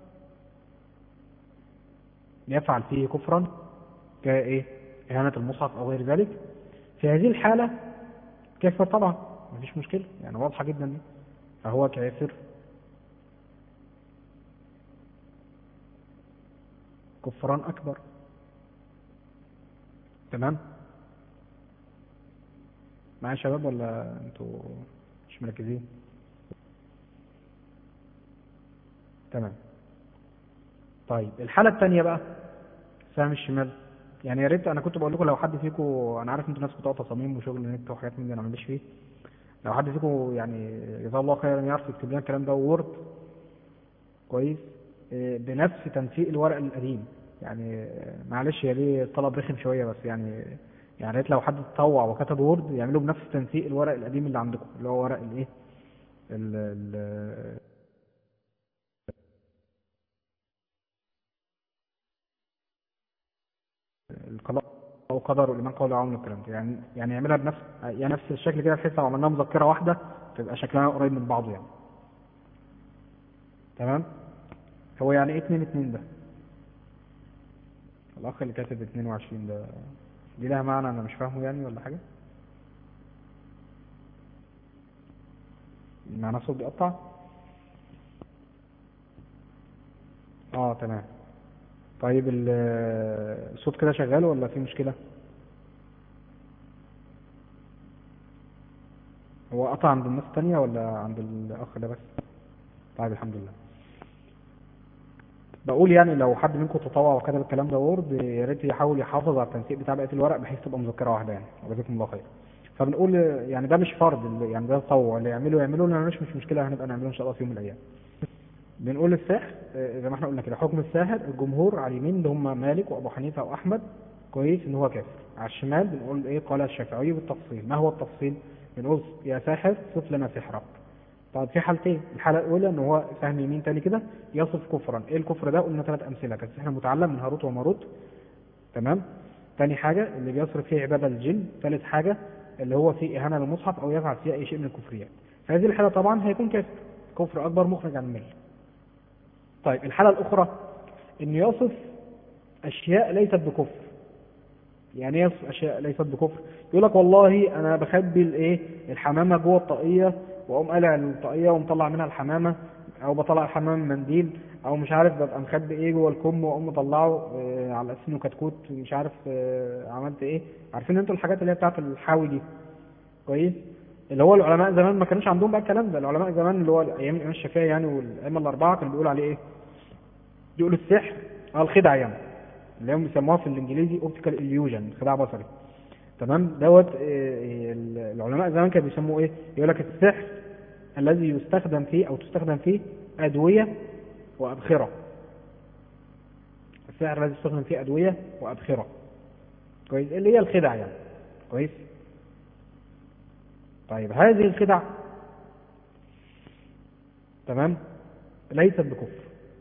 يفعل فيه كفرا كايه اهانه المصحف او غير ذلك في هذه الحاله كافر طبعا مفيش مشكله يعني واضحه جدا دي فهو كافر كفران أكبر تمام معايا شباب ولا انتوا مش مركزين تمام طيب الحالة الثانية بقى سهم الشمال يعني يا ريت انا كنت بقول لكم لو حد فيكم انا عارف انتوا ناس بتوع تصاميم وشغل نت وحاجات من دي انا ماليش فيه لو حد فيكم يعني جزاه الله خيرا يعرف يكتب لنا الكلام ده وورد كويس إيه، بنفس تنسيق الورق القديم يعني آه، معلش هي دي طلب رخم شويه بس يعني يعني ريت لو حد تطوع وكتب وورد يعملوا بنفس تنسيق الورق القديم اللي عندكم اللي هو ورق الايه ال- ال- القضاء او قدر والإيمان قول وعمل الكلام ده يعني يعني يعملها بنفس يعني نفس الشكل كده بحيث لو عملناها مذكره واحده تبقى شكلها قريب من بعضه يعني تمام هو يعني ايه 2 2 ده الاخ اللي كاتب 22 ده دي لها معنى انا مش فاهمه يعني ولا حاجه معناه صوت بيقطع اه تمام طيب ال- الصوت كده شغال ولا في مشكلة هو قطع عند الناس التانية ولا عند الأخ ده بس طيب الحمد لله بقول يعني لو حد منكم تطوع وكتب الكلام ده وورد يا ريت يحاول يحافظ على التنسيق بتاع بقية الورق بحيث تبقى مذكرة واحدة يعني وجزاكم الله خير فبنقول يعني ده مش فرض اللي- يعني ده تطوع اللي يعمله يعمله لنا مش مش مشكلة هنبقى نعمله إن شاء الله في يوم من الأيام بنقول السحر آه، زي ما احنا قلنا كده حكم الساحر الجمهور على اليمين اللي هم مالك وابو حنيفه واحمد كويس ان هو كافر على الشمال بنقول ايه قال الشافعي بالتفصيل ما هو التفصيل بنقول يا ساحر صف لنا سحرك طيب في حالتين الحاله الاولى ان هو سهم يمين تاني كده يصف كفرا ايه الكفر ده قلنا ثلاث امثله كان السحر المتعلم من هاروت وماروت تمام تاني حاجه اللي بيصرف فيه عباده الجن ثالث حاجه اللي هو فيه اهانه للمصحف او يفعل فيه اي شيء من الكفريات في هذه الحاله طبعا هيكون كافر كفر اكبر مخرج عن المله طيب الحالة الأخرى إن يصف أشياء ليست بكفر يعني إيه يصف أشياء ليست بكفر يقول لك والله أنا بخبي الإيه الحمامة جوه الطاقية وأقوم قلع الطاقية ومطلع منها الحمامة أو بطلع الحمام من منديل أو مش عارف ببقى مخبي إيه جوه الكم وأقوم مطلعه آه، على أساس إنه كتكوت مش عارف آه، عملت إيه عارفين أنتوا الحاجات اللي هي بتاعت الحاوي دي كويس اللي هو العلماء زمان ما كانوش عندهم بقى الكلام ده العلماء زمان اللي هو ايام الامام الشافعي يعني والائمه الاربعه كانوا بيقولوا عليه ايه بيقولوا السحر اه الخدعه يعني اللي هم بيسموها في الانجليزي اوبتيكال illusion خداع بصري تمام دوت آه، العلماء زمان كانوا بيسموه ايه يقول لك السحر الذي يستخدم فيه او تستخدم فيه ادويه وابخره السحر الذي يستخدم فيه ادويه وابخره كويس اللي هي الخدع يعني كويس طيب هذه الخدع تمام ليست بكفر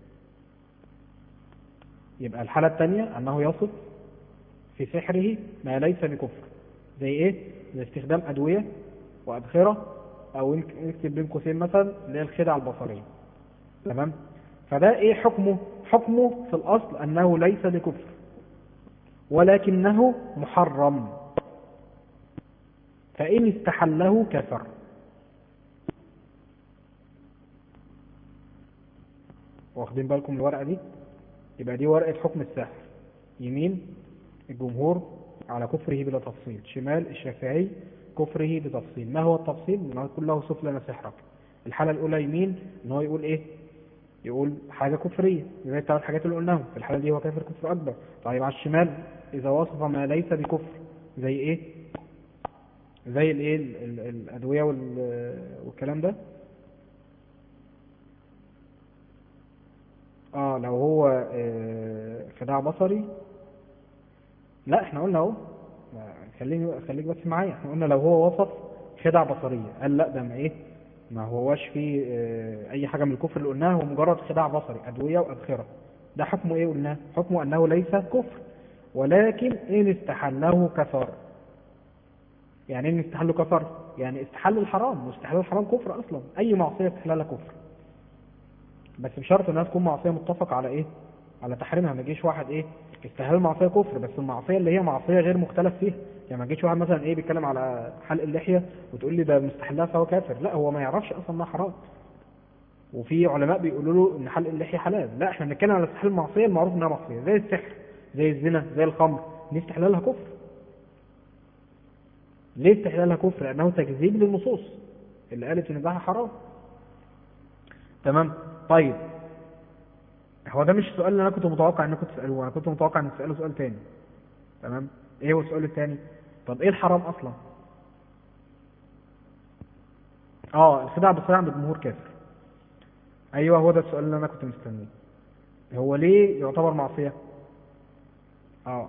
يبقى الحالة الثانية أنه يصف في سحره ما ليس بكفر زي إيه؟ زي استخدام أدوية وأبخرة أو نك- نكتب بين قوسين مثلا اللي هي الخدع البصرية تمام؟ فده إيه حكمه؟ حكمه في الأصل أنه ليس بكفر ولكنه محرم فإن استحله كفر واخدين بالكم من الورقة دي يبقى دي ورقة حكم السحر يمين الجمهور على كفره بلا تفصيل شمال الشافعي كفره بتفصيل ما هو التفصيل ان هو يقول له صف لنا سحرك الحالة الأولى يمين ان هو يقول ايه يقول حاجة كفرية زي الثلاث حاجات اللي قلناهم في الحالة دي هو كافر كفر أكبر طيب على الشمال إذا وصف ما ليس بكفر زي ايه زي الايه ال- ال- الادويه وال- والكلام ده اه لو هو آه، خداع بصري لا احنا قلنا اهو ما- خليني خليك بس معايا احنا قلنا لو هو وصف خدع بصريه قال لا ده ما ايه ما هواش فيه آه، اي حاجه من الكفر اللي قلناها هو مجرد خداع بصري ادويه وابخره ده حكمه ايه قلناه حكمه انه ليس كفر ولكن ان استحله كفر يعني ايه استحل كفر يعني استحل الحرام واستحلال الحرام كفر اصلا اي معصيه استحلالها كفر بس بشرط انها تكون معصيه متفق على ايه على تحريمها ما يجيش واحد ايه استحلال المعصيه كفر بس المعصيه اللي هي معصيه غير مختلف فيها يعني ما يجيش واحد مثلا ايه بيتكلم على حلق اللحيه وتقول لي ده مستحلها فهو كافر لا هو ما يعرفش اصلا انها حرام وفي علماء بيقولوا له ان حلق اللحيه حلال لا احنا بنتكلم على استحلال المعصيه المعروف انها معصيه زي السحر زي الزنا زي الخمر دي استحلالها كفر ليه استحلالها كفر لانه تكذيب للنصوص اللي قالت ان ده حرام تمام طيب هو ده مش السؤال اللي انا كنت متوقع انكم تسالوه انا كنت متوقع ان تسالوا سؤال تاني تمام ايه هو السؤال التاني طب ايه الحرام اصلا اه الخداع بالصلاة عند الجمهور كافر ايوه هو ده السؤال اللي انا كنت مستنيه هو ليه يعتبر معصية اه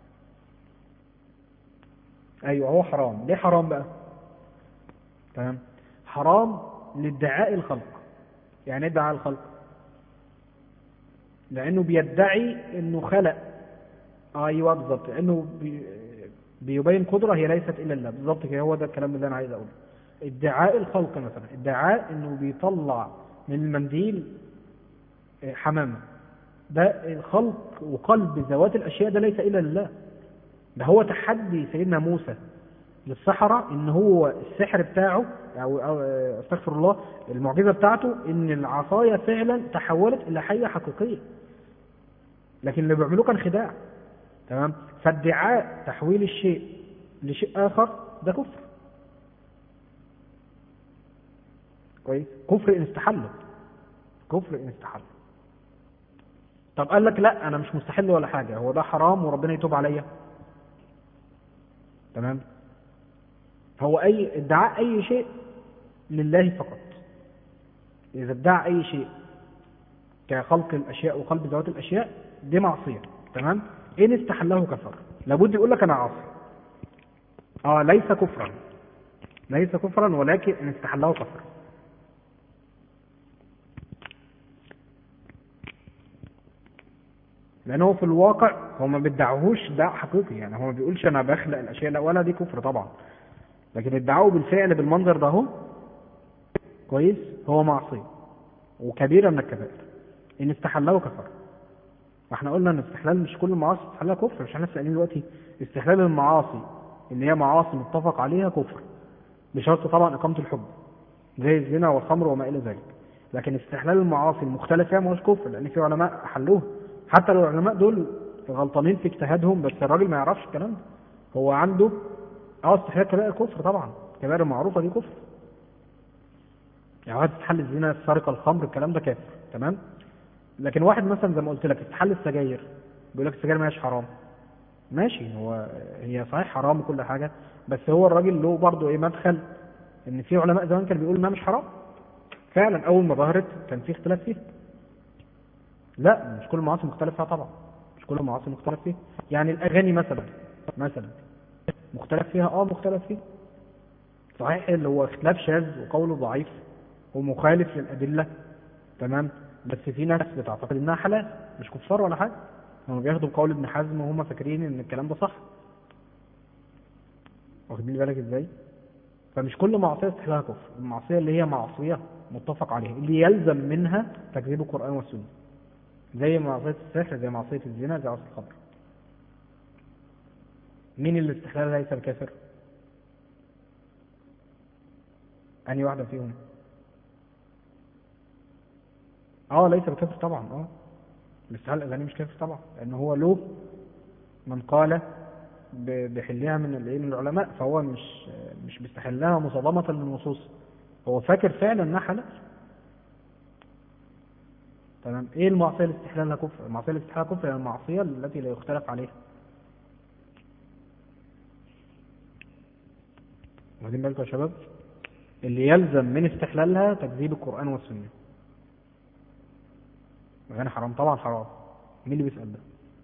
ايوه هو حرام ليه حرام بقى تمام حرام لادعاء الخلق يعني ايه ادعاء الخلق لانه بيدعي انه خلق ايوه بالظبط لانه بي بيبين قدره هي ليست الا الله بالظبط كده هو ده الكلام اللي انا عايز اقوله ادعاء الخلق مثلا ادعاء انه بيطلع من المنديل حمامه ده الخلق وقلب ذوات الاشياء ده ليس الا لله ده هو تحدي سيدنا موسى للسحرة ان هو السحر بتاعه او استغفر الله المعجزة بتاعته ان العصاية فعلا تحولت الى حية حقيقية لكن اللي بيعملوه كان خداع تمام فادعاء تحويل الشيء لشيء اخر ده كفر كويس كفر ان استحله كفر ان استحله طب قال لك لا انا مش مستحل ولا حاجة هو ده حرام وربنا يتوب عليا تمام هو اي ادعاء اي شيء لله فقط اذا ادعى اي شيء كخلق الاشياء وقلب ذوات الاشياء دي معصيه تمام ان استحله كفر لابد يقول لك انا عاصي اه ليس كفرا ليس كفرا ولكن ان استحله كفر لانه في الواقع هو ما بيدعوهوش دعاء حقيقي يعني هو ما بيقولش انا بخلق الاشياء لا ولا دي كفر طبعا لكن ادعوه بالفعل بالمنظر ده هو كويس هو معصيه وكبيره من الكبائر ان استحله كفر فاحنا قلنا ان استحلال مش كل المعاصي استحلالها كفر مش احنا سائلين دلوقتي استحلال المعاصي اللي هي معاصي متفق عليها كفر بشرط طبعا اقامه الحب زي الزنا والخمر وما الى ذلك لكن استحلال المعاصي المختلفه فيها مش كفر لان في علماء حلوها حتى لو العلماء دول غلطانين في اجتهادهم بس الراجل ما يعرفش الكلام ده هو عنده اه استحلال كبائر كفر طبعا الكبائر المعروفه دي كفر يعني واحد استحل الزنا السرقه الخمر الكلام ده كافر تمام لكن واحد مثلا زي ما قلت لك استحل السجاير بيقول لك السجاير ماشي حرام ماشي هو هي صحيح حرام وكل حاجه بس هو الراجل له برضه ايه مدخل ان في علماء زمان كانوا بيقولوا انها مش حرام فعلا اول ما ظهرت كان في اختلاف فيها لا مش كل المعاصي مختلف فيها طبعا مش كل المعاصي مختلف فيها يعني الاغاني مثلا مثلا مختلف فيها اه مختلف فيها صحيح اللي هو اختلاف شاذ وقوله ضعيف ومخالف للادله تمام بس في ناس بتعتقد انها حلال مش كفار ولا حاجه هم بياخدوا بقول ابن حزم وهم فاكرين ان الكلام ده صح واخدين بالك ازاي فمش كل معصيه استحلالها كفر المعصيه اللي هي معصيه متفق عليها اللي يلزم منها تكذيب القران والسنه زي معصيه السحر زي معصيه الزنا زي معصيه الخمر مين اللي استحلالها ليس الكافر انهي واحده فيهم اه ليس بكافر طبعا اه الاستحلال الاغاني مش كافر طبعا لان هو له من قال بحلها من الايه من العلماء فهو مش مش بيستحلها مصادمه للنصوص هو فاكر فعلا انها حلال تمام ايه المعصيه اللي استحلالها كفر المعصيه اللي استحلالها كفر هي المعصيه التي لا يختلف عليها واخدين بالكم يا شباب اللي يلزم من استحلالها تكذيب القران والسنه الغنى حرام طبعا حرام مين اللي بيسأل ده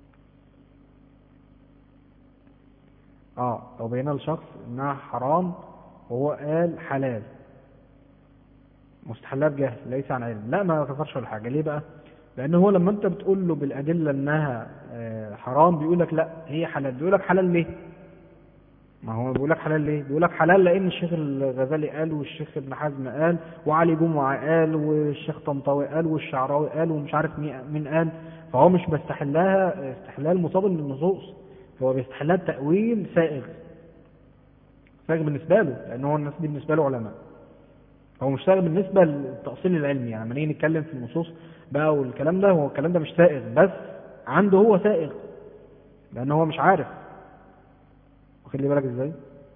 اه لو بينا لشخص انها حرام وهو قال حلال مستحلات جهل ليس عن علم لا ما كفرش ولا حاجه ليه بقى لان هو لما انت بتقول له بالادله انها حرام بيقول لك لا هي حلال بيقول لك حلال ليه ما هو بيقول لك حلال ليه بيقول لك حلال لان الشيخ الغزالي قال والشيخ ابن حزم قال وعلي جمعه قال والشيخ طنطاوي قال والشعراوي قال ومش عارف مين قال فهو مش بيستحلها استحلال مصادم للنصوص هو بيستحلها تاويل سائغ سائغ بالنسبه له لان هو الناس دي بالنسبه له علماء هو مش سائغ بالنسبة للتأصيل العلمي يعني لما نيجي نتكلم في النصوص بقى والكلام ده هو الكلام ده مش سائغ بس عنده هو سائغ لأن هو مش عارف واخد لي بالك ازاي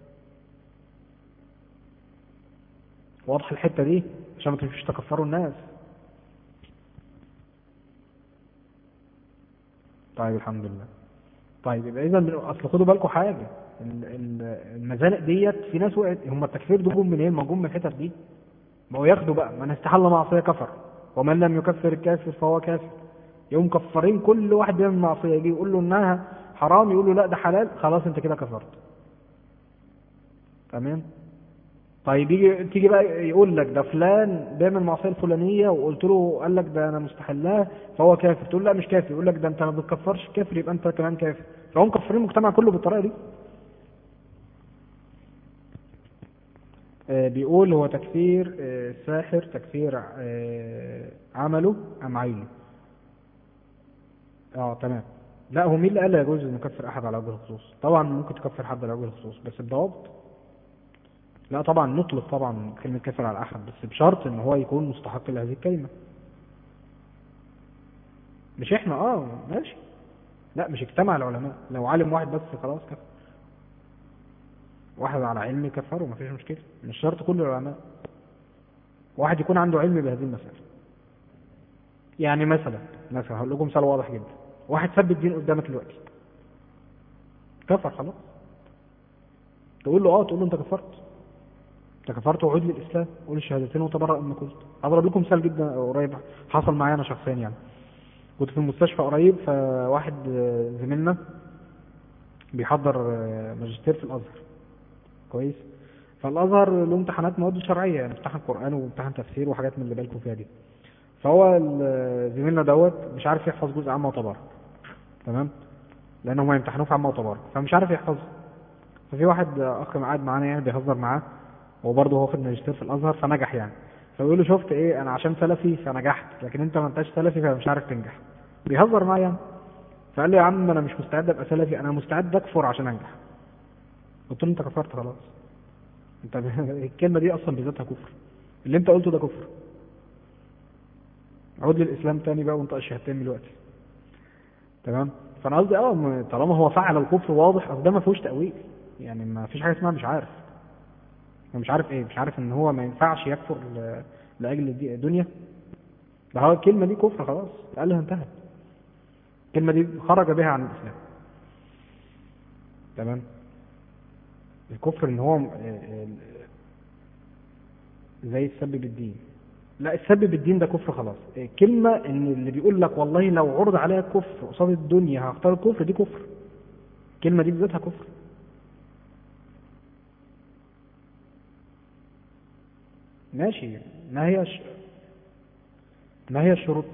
واضح الحتة دي عشان ما تمشيش تكفروا الناس طيب الحمد لله طيب يبقى اذا اصل خدوا بالكم حاجه ال- ال- المزانق ديت في ناس وقعت هم التكفير دول جم منين؟ ما جم من الحتت دي ما هو ياخدوا بقى من استحل معصيه كفر ومن لم يكفر الكافر فهو كافر يقوم كفرين كل واحد بيعمل معصيه يجي يقول له انها حرام يقول له لا ده حلال خلاص انت كده كفرت تمام طيب يجي تيجي بقى يقول لك ده فلان بيعمل المعصيه الفلانيه وقلت له قال لك ده انا مستحلها فهو كافر تقول لا مش كافر يقول لك ده انت ما بتكفرش كافر يبقى انت كمان كافر فهم مكفرين المجتمع كله بالطريقه دي آه، بيقول هو تكفير آه، الساحر تكفير آه، عمله ام عينه اه تمام لا هو مين اللي قال لا يجوز ان نكفر احد على وجه الخصوص طبعا ممكن تكفر حد على وجه الخصوص بس بضوابط لا طبعا نطلق طبعا كلمة كافر على أحد بس بشرط إن هو يكون مستحق لهذه الكلمة مش إحنا آه ماشي لا مش اجتمع العلماء لو عالم واحد بس خلاص كفر واحد على علم كفره مفيش مشكلة مش شرط كل العلماء واحد يكون عنده علم بهذه المسألة يعني مثلا مثلا هقول لكم مثال واضح جدا واحد سب الدين قدامك دلوقتي كفر خلاص تقول له اه تقول له انت كفرت انت كفرت وعود للاسلام قول الشهادتين وتبرأ مما قلت اضرب لكم مثال جدا قريب حصل معايا انا شخصيا يعني كنت في المستشفى قريب فواحد آه، زميلنا بيحضر آه، ماجستير في الازهر كويس فالازهر له امتحانات مواد شرعيه يعني امتحان قران وامتحان تفسير وحاجات من اللي بالكم فيها دي فهو ال- زميلنا دوت مش عارف يحفظ جزء عامه وتبارك تمام لان هم يمتحنوه في عامه وتبارك فمش عارف يحفظ ففي واحد اخ قاعد معانا يعني بيهزر معاه وبرضه هو واخد ماجستير في الازهر فنجح يعني فبيقول له شفت ايه انا عشان سلفي فنجحت لكن انت ما انتش سلفي فمش عارف تنجح بيهزر معايا يعني فقال لي يا عم انا مش مستعد ابقى سلفي انا مستعد اكفر عشان انجح قلت له انت كفرت خلاص انت الكلمه دي اصلا بذاتها كفر اللي انت قلته ده كفر عود للاسلام تاني بقى وانت الشهادتين دلوقتي تمام فانا قصدي اه م- طالما هو فعل الكفر واضح اصل ده ما فيهوش تاويل يعني ما فيش حاجه اسمها مش عارف هو مش عارف ايه مش عارف ان هو ما ينفعش يكفر ل- لاجل الدي- الدنيا ده هو الكلمه دي كفر خلاص قالها انتهت الكلمه دي خرج بها عن الاسلام تمام الكفر ان هو م- آه، آه، زي السب بالدين لا السب بالدين ده كفر خلاص آه، كلمة ان اللي بيقول لك والله لو عرض عليها كفر قصاد الدنيا هختار الكفر دي كفر الكلمة دي بذاتها كفر ماشي ما هي ش... ما هي الشروط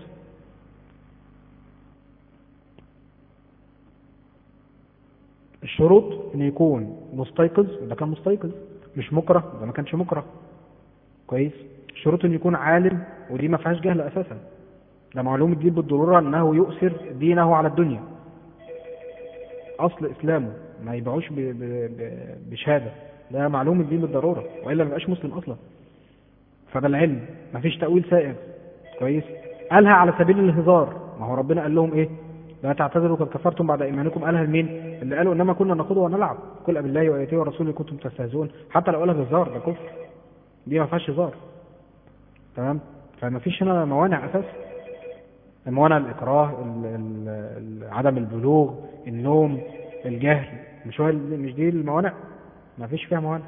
الشروط ان يكون مستيقظ ده كان مستيقظ مش مكره ده ما كانش مكره كويس الشروط ان يكون عالم ودي ما فيهاش جهل اساسا ده معلوم الدين بالضروره انه يؤثر دينه على الدنيا اصل اسلامه ما يبيعوش ب... ب... ب... بشهاده ده معلوم الدين بالضروره والا ما يبقاش مسلم اصلا فده العلم ما فيش تاويل سائغ كويس قالها على سبيل الهزار ما هو ربنا قال لهم ايه لا تعتذروا قد كفرتم بعد ايمانكم قالها لمين اللي قالوا انما كنا نخوض ونلعب قل بالله واياته ورسوله كنتم تستهزئون حتى لو قالها بهزار ده كفر دي ما فيهاش هزار تمام فما فيش هنا موانع اساسا الموانع الاكراه ال- ال- ال- عدم البلوغ النوم الجهل مش هو ال- مش دي الموانع ما فيش فيها موانع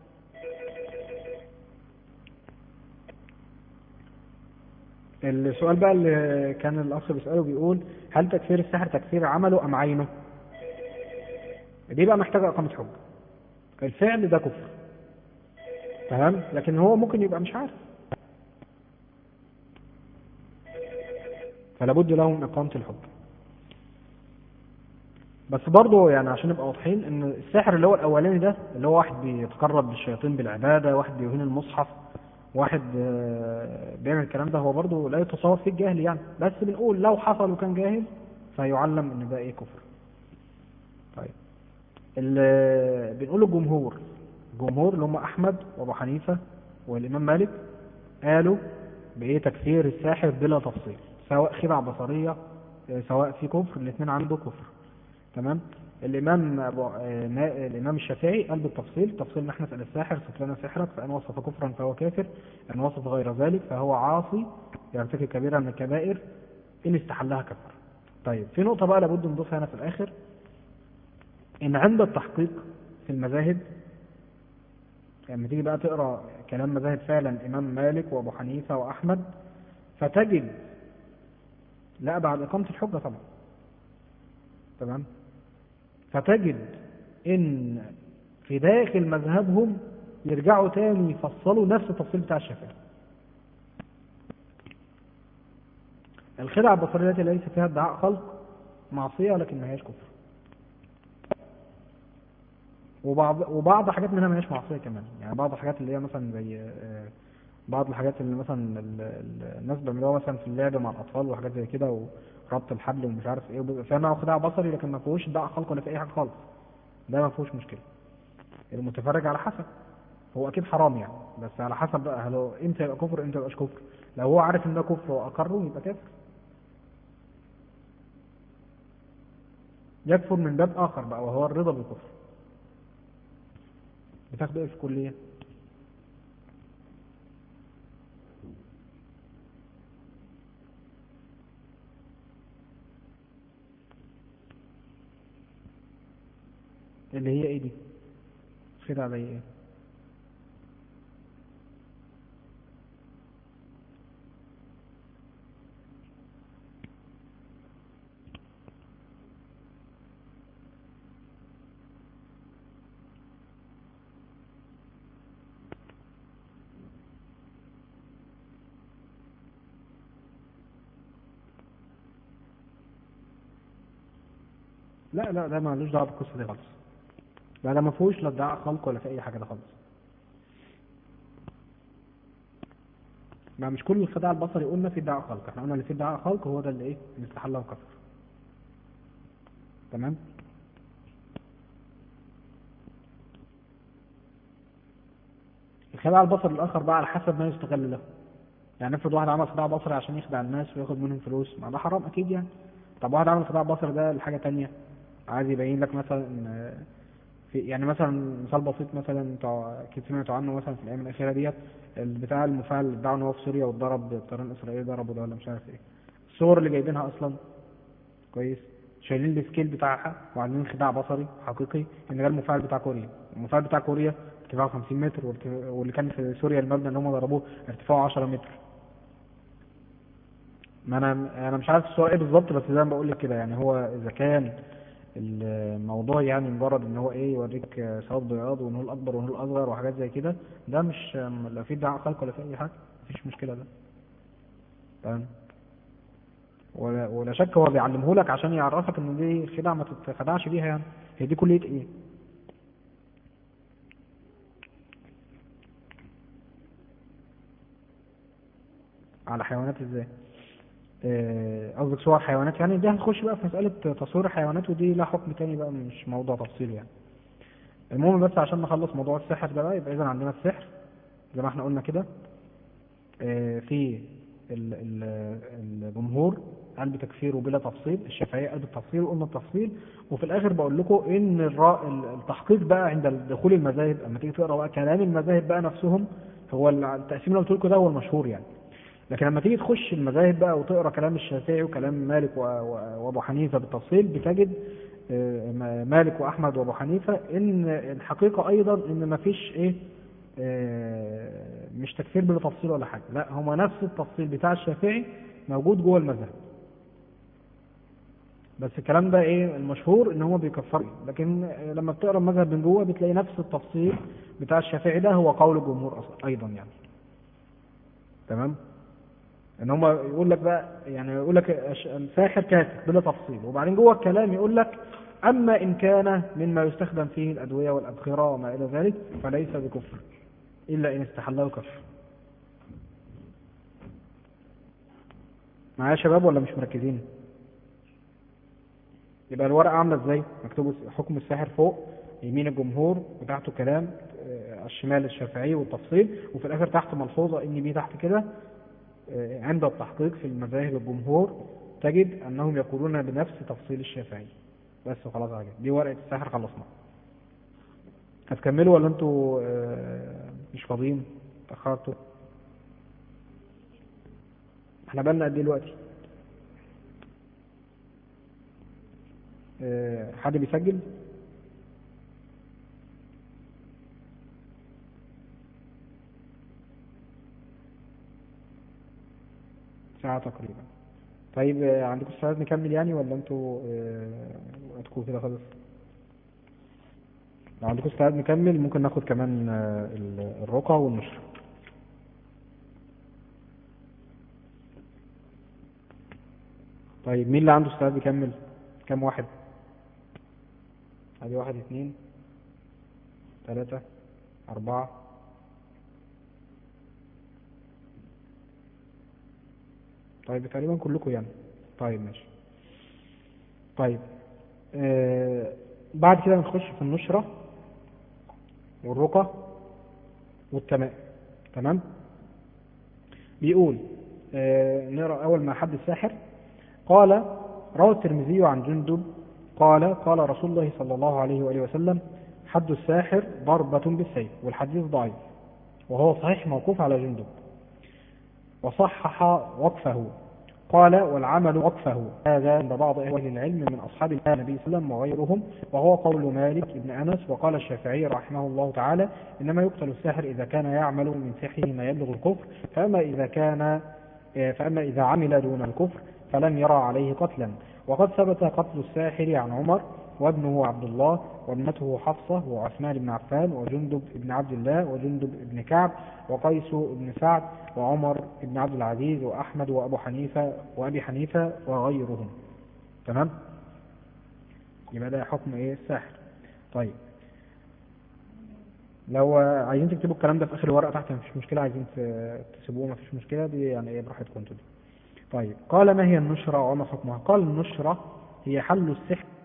السؤال بقى اللي كان الاخ بيساله بيقول هل تكفير السحر تكفير عمله ام عينه دي بقى محتاجه اقامه حجه الفعل ده كفر تمام لكن هو ممكن يبقى مش عارف فلا بد له من اقامه الحجه بس برضه يعني عشان نبقى واضحين ان السحر اللي هو الاولاني ده اللي هو واحد بيتقرب للشياطين بالعباده واحد بيهين المصحف واحد آه، بيعمل الكلام ده هو برضه لا يتصور فيه الجهل يعني بس بنقول لو حصل وكان جاهل فيعلم ان ده ايه كفر طيب ال- بنقول الجمهور الجمهور اللي هم احمد وابو حنيفه والامام مالك قالوا بايه تكفير الساحر بلا تفصيل سواء خدع بصرية آه، سواء في كفر الاثنين عنده كفر تمام الامام أبو آه، نا- الامام الشافعي قال بالتفصيل تفصيل نحن نسال الساحر صف لنا سحرك فان وصف كفرا فهو كافر ان وصف غير ذلك فهو عاصي يرتكب كبيرة من الكبائر ان استحلها كفر طيب في نقطة بقى لابد نضيفها هنا في الاخر ان عند التحقيق في المذاهب لما تيجي بقى تقرا كلام مذاهب فعلا الامام مالك وابو حنيفه واحمد فتجد لا بعد اقامه الحجه طبعا تمام فتجد ان في داخل مذهبهم يرجعوا تاني يفصلوا نفس التفصيل بتاع الشافعي الخدعة البصرية التي ليس فيها ادعاء خلق معصية ولكن ما هيش كفر وبعض وبعض حاجات منها ما هيش معصية كمان يعني بعض الحاجات اللي هي مثلا زي آه، بعض الحاجات اللي مثلا ال- ال- الناس بيعملوها مثلا في اللعب مع الأطفال وحاجات زي كده وربط الحبل ومش عارف ايه وبيبقى فيها نوع خداع بصري لكن ما فيهوش ادعاء خلق ولا في أي حاجة خالص ده ما فيهوش مشكلة المتفرج على حسب هو أكيد حرام يعني بس على حسب بقى هل هو امتى يبقى كفر امتى يبقاش كفر لو هو عارف ان ده كفر وأقره يبقى كافر يكفر من باب آخر بقى وهو الرضا بالكفر بتاخد ايه في الكلية؟ اللي هي ايه دي؟ خدعة زي ايه؟ لا لا ده مالوش دعوه بالقصه دي خالص لا ده ما فيهوش لا ادعاء خلق ولا في اي حاجه ده خالص ما مش كل الخداع البصري قلنا في ادعاء خلق احنا قلنا اللي فيه ادعاء خلق هو ده اللي ايه اللي استحل وكفر تمام الخداع البصري الاخر بقى على حسب ما يستغل له يعني افرض واحد عمل خداع بصري عشان يخدع الناس وياخد منهم فلوس ما ده حرام اكيد يعني طب واحد عمل خداع بصري ده لحاجه تانية عايز يبين لك مثلا آه، في يعني مثلا مثال بسيط مثلا انتوا اكيد سمعتوا عنه مثلا في الايام الاخيره ديت البتاع المفاعل اللي ادعوا ان هو في سوريا واتضرب بالطيران الاسرائيلي ضربه ده ولا مش عارف ايه الصور اللي جايبينها اصلا كويس شايلين السكيل بتاعها وعاملين خداع بصري حقيقي ان ده المفاعل بتاع كوريا المفاعل بتاع كوريا ارتفاعه 50 متر وارت- واللي كان في سوريا المبنى اللي هم ضربوه ارتفاعه 10 متر ما انا انا مش عارف الصور ايه بالظبط بس زي ما بقول لك كده يعني هو اذا كان الموضوع يعني مجرد ان هو ايه يوريك صوت بياض ونقول اكبر ونقول اصغر وحاجات زي كده ده مش لا في ادعاء خلق ولا في اي حاجه مفيش مشكله ده تمام ولا, ولا شك هو بيعلمه لك عشان يعرفك ان دي خدعه ما تتخدعش بيها يعني هي دي كليه ايه على حيوانات ازاي آه، قصدك صور حيوانات يعني دي هنخش بقى في مسألة تصوير الحيوانات ودي لها حكم تاني بقى مش موضوع تفصيل يعني المهم بس عشان نخلص موضوع السحر ده بقى يبقى إذا عندنا السحر زي ما احنا قلنا كده آه، في ال- ال- الجمهور قال بتكفيره بلا تفصيل الشافعية قال بالتفصيل وقلنا التفصيل وفي الآخر بقول لكم إن الرا- ال- التحقيق بقى عند دخول المذاهب أما تيجي تقرا بقى كلام المذاهب بقى نفسهم هو التقسيم اللي قلت لكم ده هو المشهور يعني لكن لما تيجي تخش المذاهب بقى وتقرا كلام الشافعي وكلام مالك و- و- وابو حنيفه بالتفصيل بتجد آه، م- مالك واحمد وابو حنيفه ان الحقيقه ايضا ان ما فيش ايه آه، مش تكفير بلا تفصيل ولا حاجه لا هما نفس التفصيل بتاع الشافعي موجود جوه المذهب بس الكلام ده ايه المشهور ان هو بيكفر لكن آه، لما بتقرا المذهب من جوه بتلاقي نفس التفصيل بتاع الشافعي ده هو قول الجمهور اصلا ايضا يعني تمام ان هم يقول لك بقى يعني يقول لك الش- الساحر كافر بلا تفصيل وبعدين جوه الكلام يقول لك اما ان كان مما يستخدم فيه الادويه والابخره وما الى ذلك فليس بكفر الا ان استحله كفر معايا يا شباب ولا مش مركزين يبقى الورقه عامله ازاي مكتوب حكم الساحر فوق يمين الجمهور وتحته كلام آه، الشمال الشافعي والتفصيل وفي الاخر تحت ملحوظة ان بي تحت كده آه، عند التحقيق في المذاهب الجمهور تجد انهم يقولون بنفس تفصيل الشافعي بس خلاص على كده دي ورقة الساحر خلصنا هتكملوا ولا انتوا آه، مش فاضيين تأخرتوا احنا بقالنا قد ايه دلوقتي آه، حد بيسجل ساعة تقريبا طيب آه، عندكم استعداد نكمل يعني ولا انتوا آه، وقتكم كده خلص لو عندكم استعداد نكمل ممكن ناخد كمان آه، ال- الرقعة والنشر طيب مين اللي عنده استعداد يكمل كام واحد ادي واحد اتنين تلاتة اربعة طيب تقريبا كلكم يعني طيب ماشي طيب آه بعد كده نخش في النشرة والرقى والتمام تمام بيقول آه نقرأ أول ما حد الساحر قال روى الترمذي عن جندب قال قال رسول الله صلى الله عليه وآله وسلم حد الساحر ضربة بالسيف والحديث ضعيف وهو صحيح موقوف على جندب وصحح وقفه قال والعمل وقفه هذا عند بعض أهل العلم من أصحاب النبي صلى الله عليه وسلم وغيرهم وهو قول مالك بن أنس وقال الشافعي رحمه الله تعالى إنما يقتل الساحر إذا كان يعمل من سحره ما يبلغ الكفر فأما إذا كان فأما إذا عمل دون الكفر فلن يرى عليه قتلا وقد ثبت قتل الساحر عن عمر وابنه عبد الله وابنته حفصة وعثمان بن عفان وجندب بن عبد الله وجندب بن كعب وقيس بن سعد وعمر بن عبد العزيز وأحمد وأبو حنيفة وأبي حنيفة وغيرهم تمام يبقى ده حكم ايه الساحر طيب لو عايزين تكتبوا الكلام ده في اخر الورقه تحت مفيش مشكله عايزين ت- تسيبوه مفيش مشكله دي يعني ايه براحتكم انتوا دي طيب قال ما هي النشرة وما حكمها قال النشرة هي حل السحر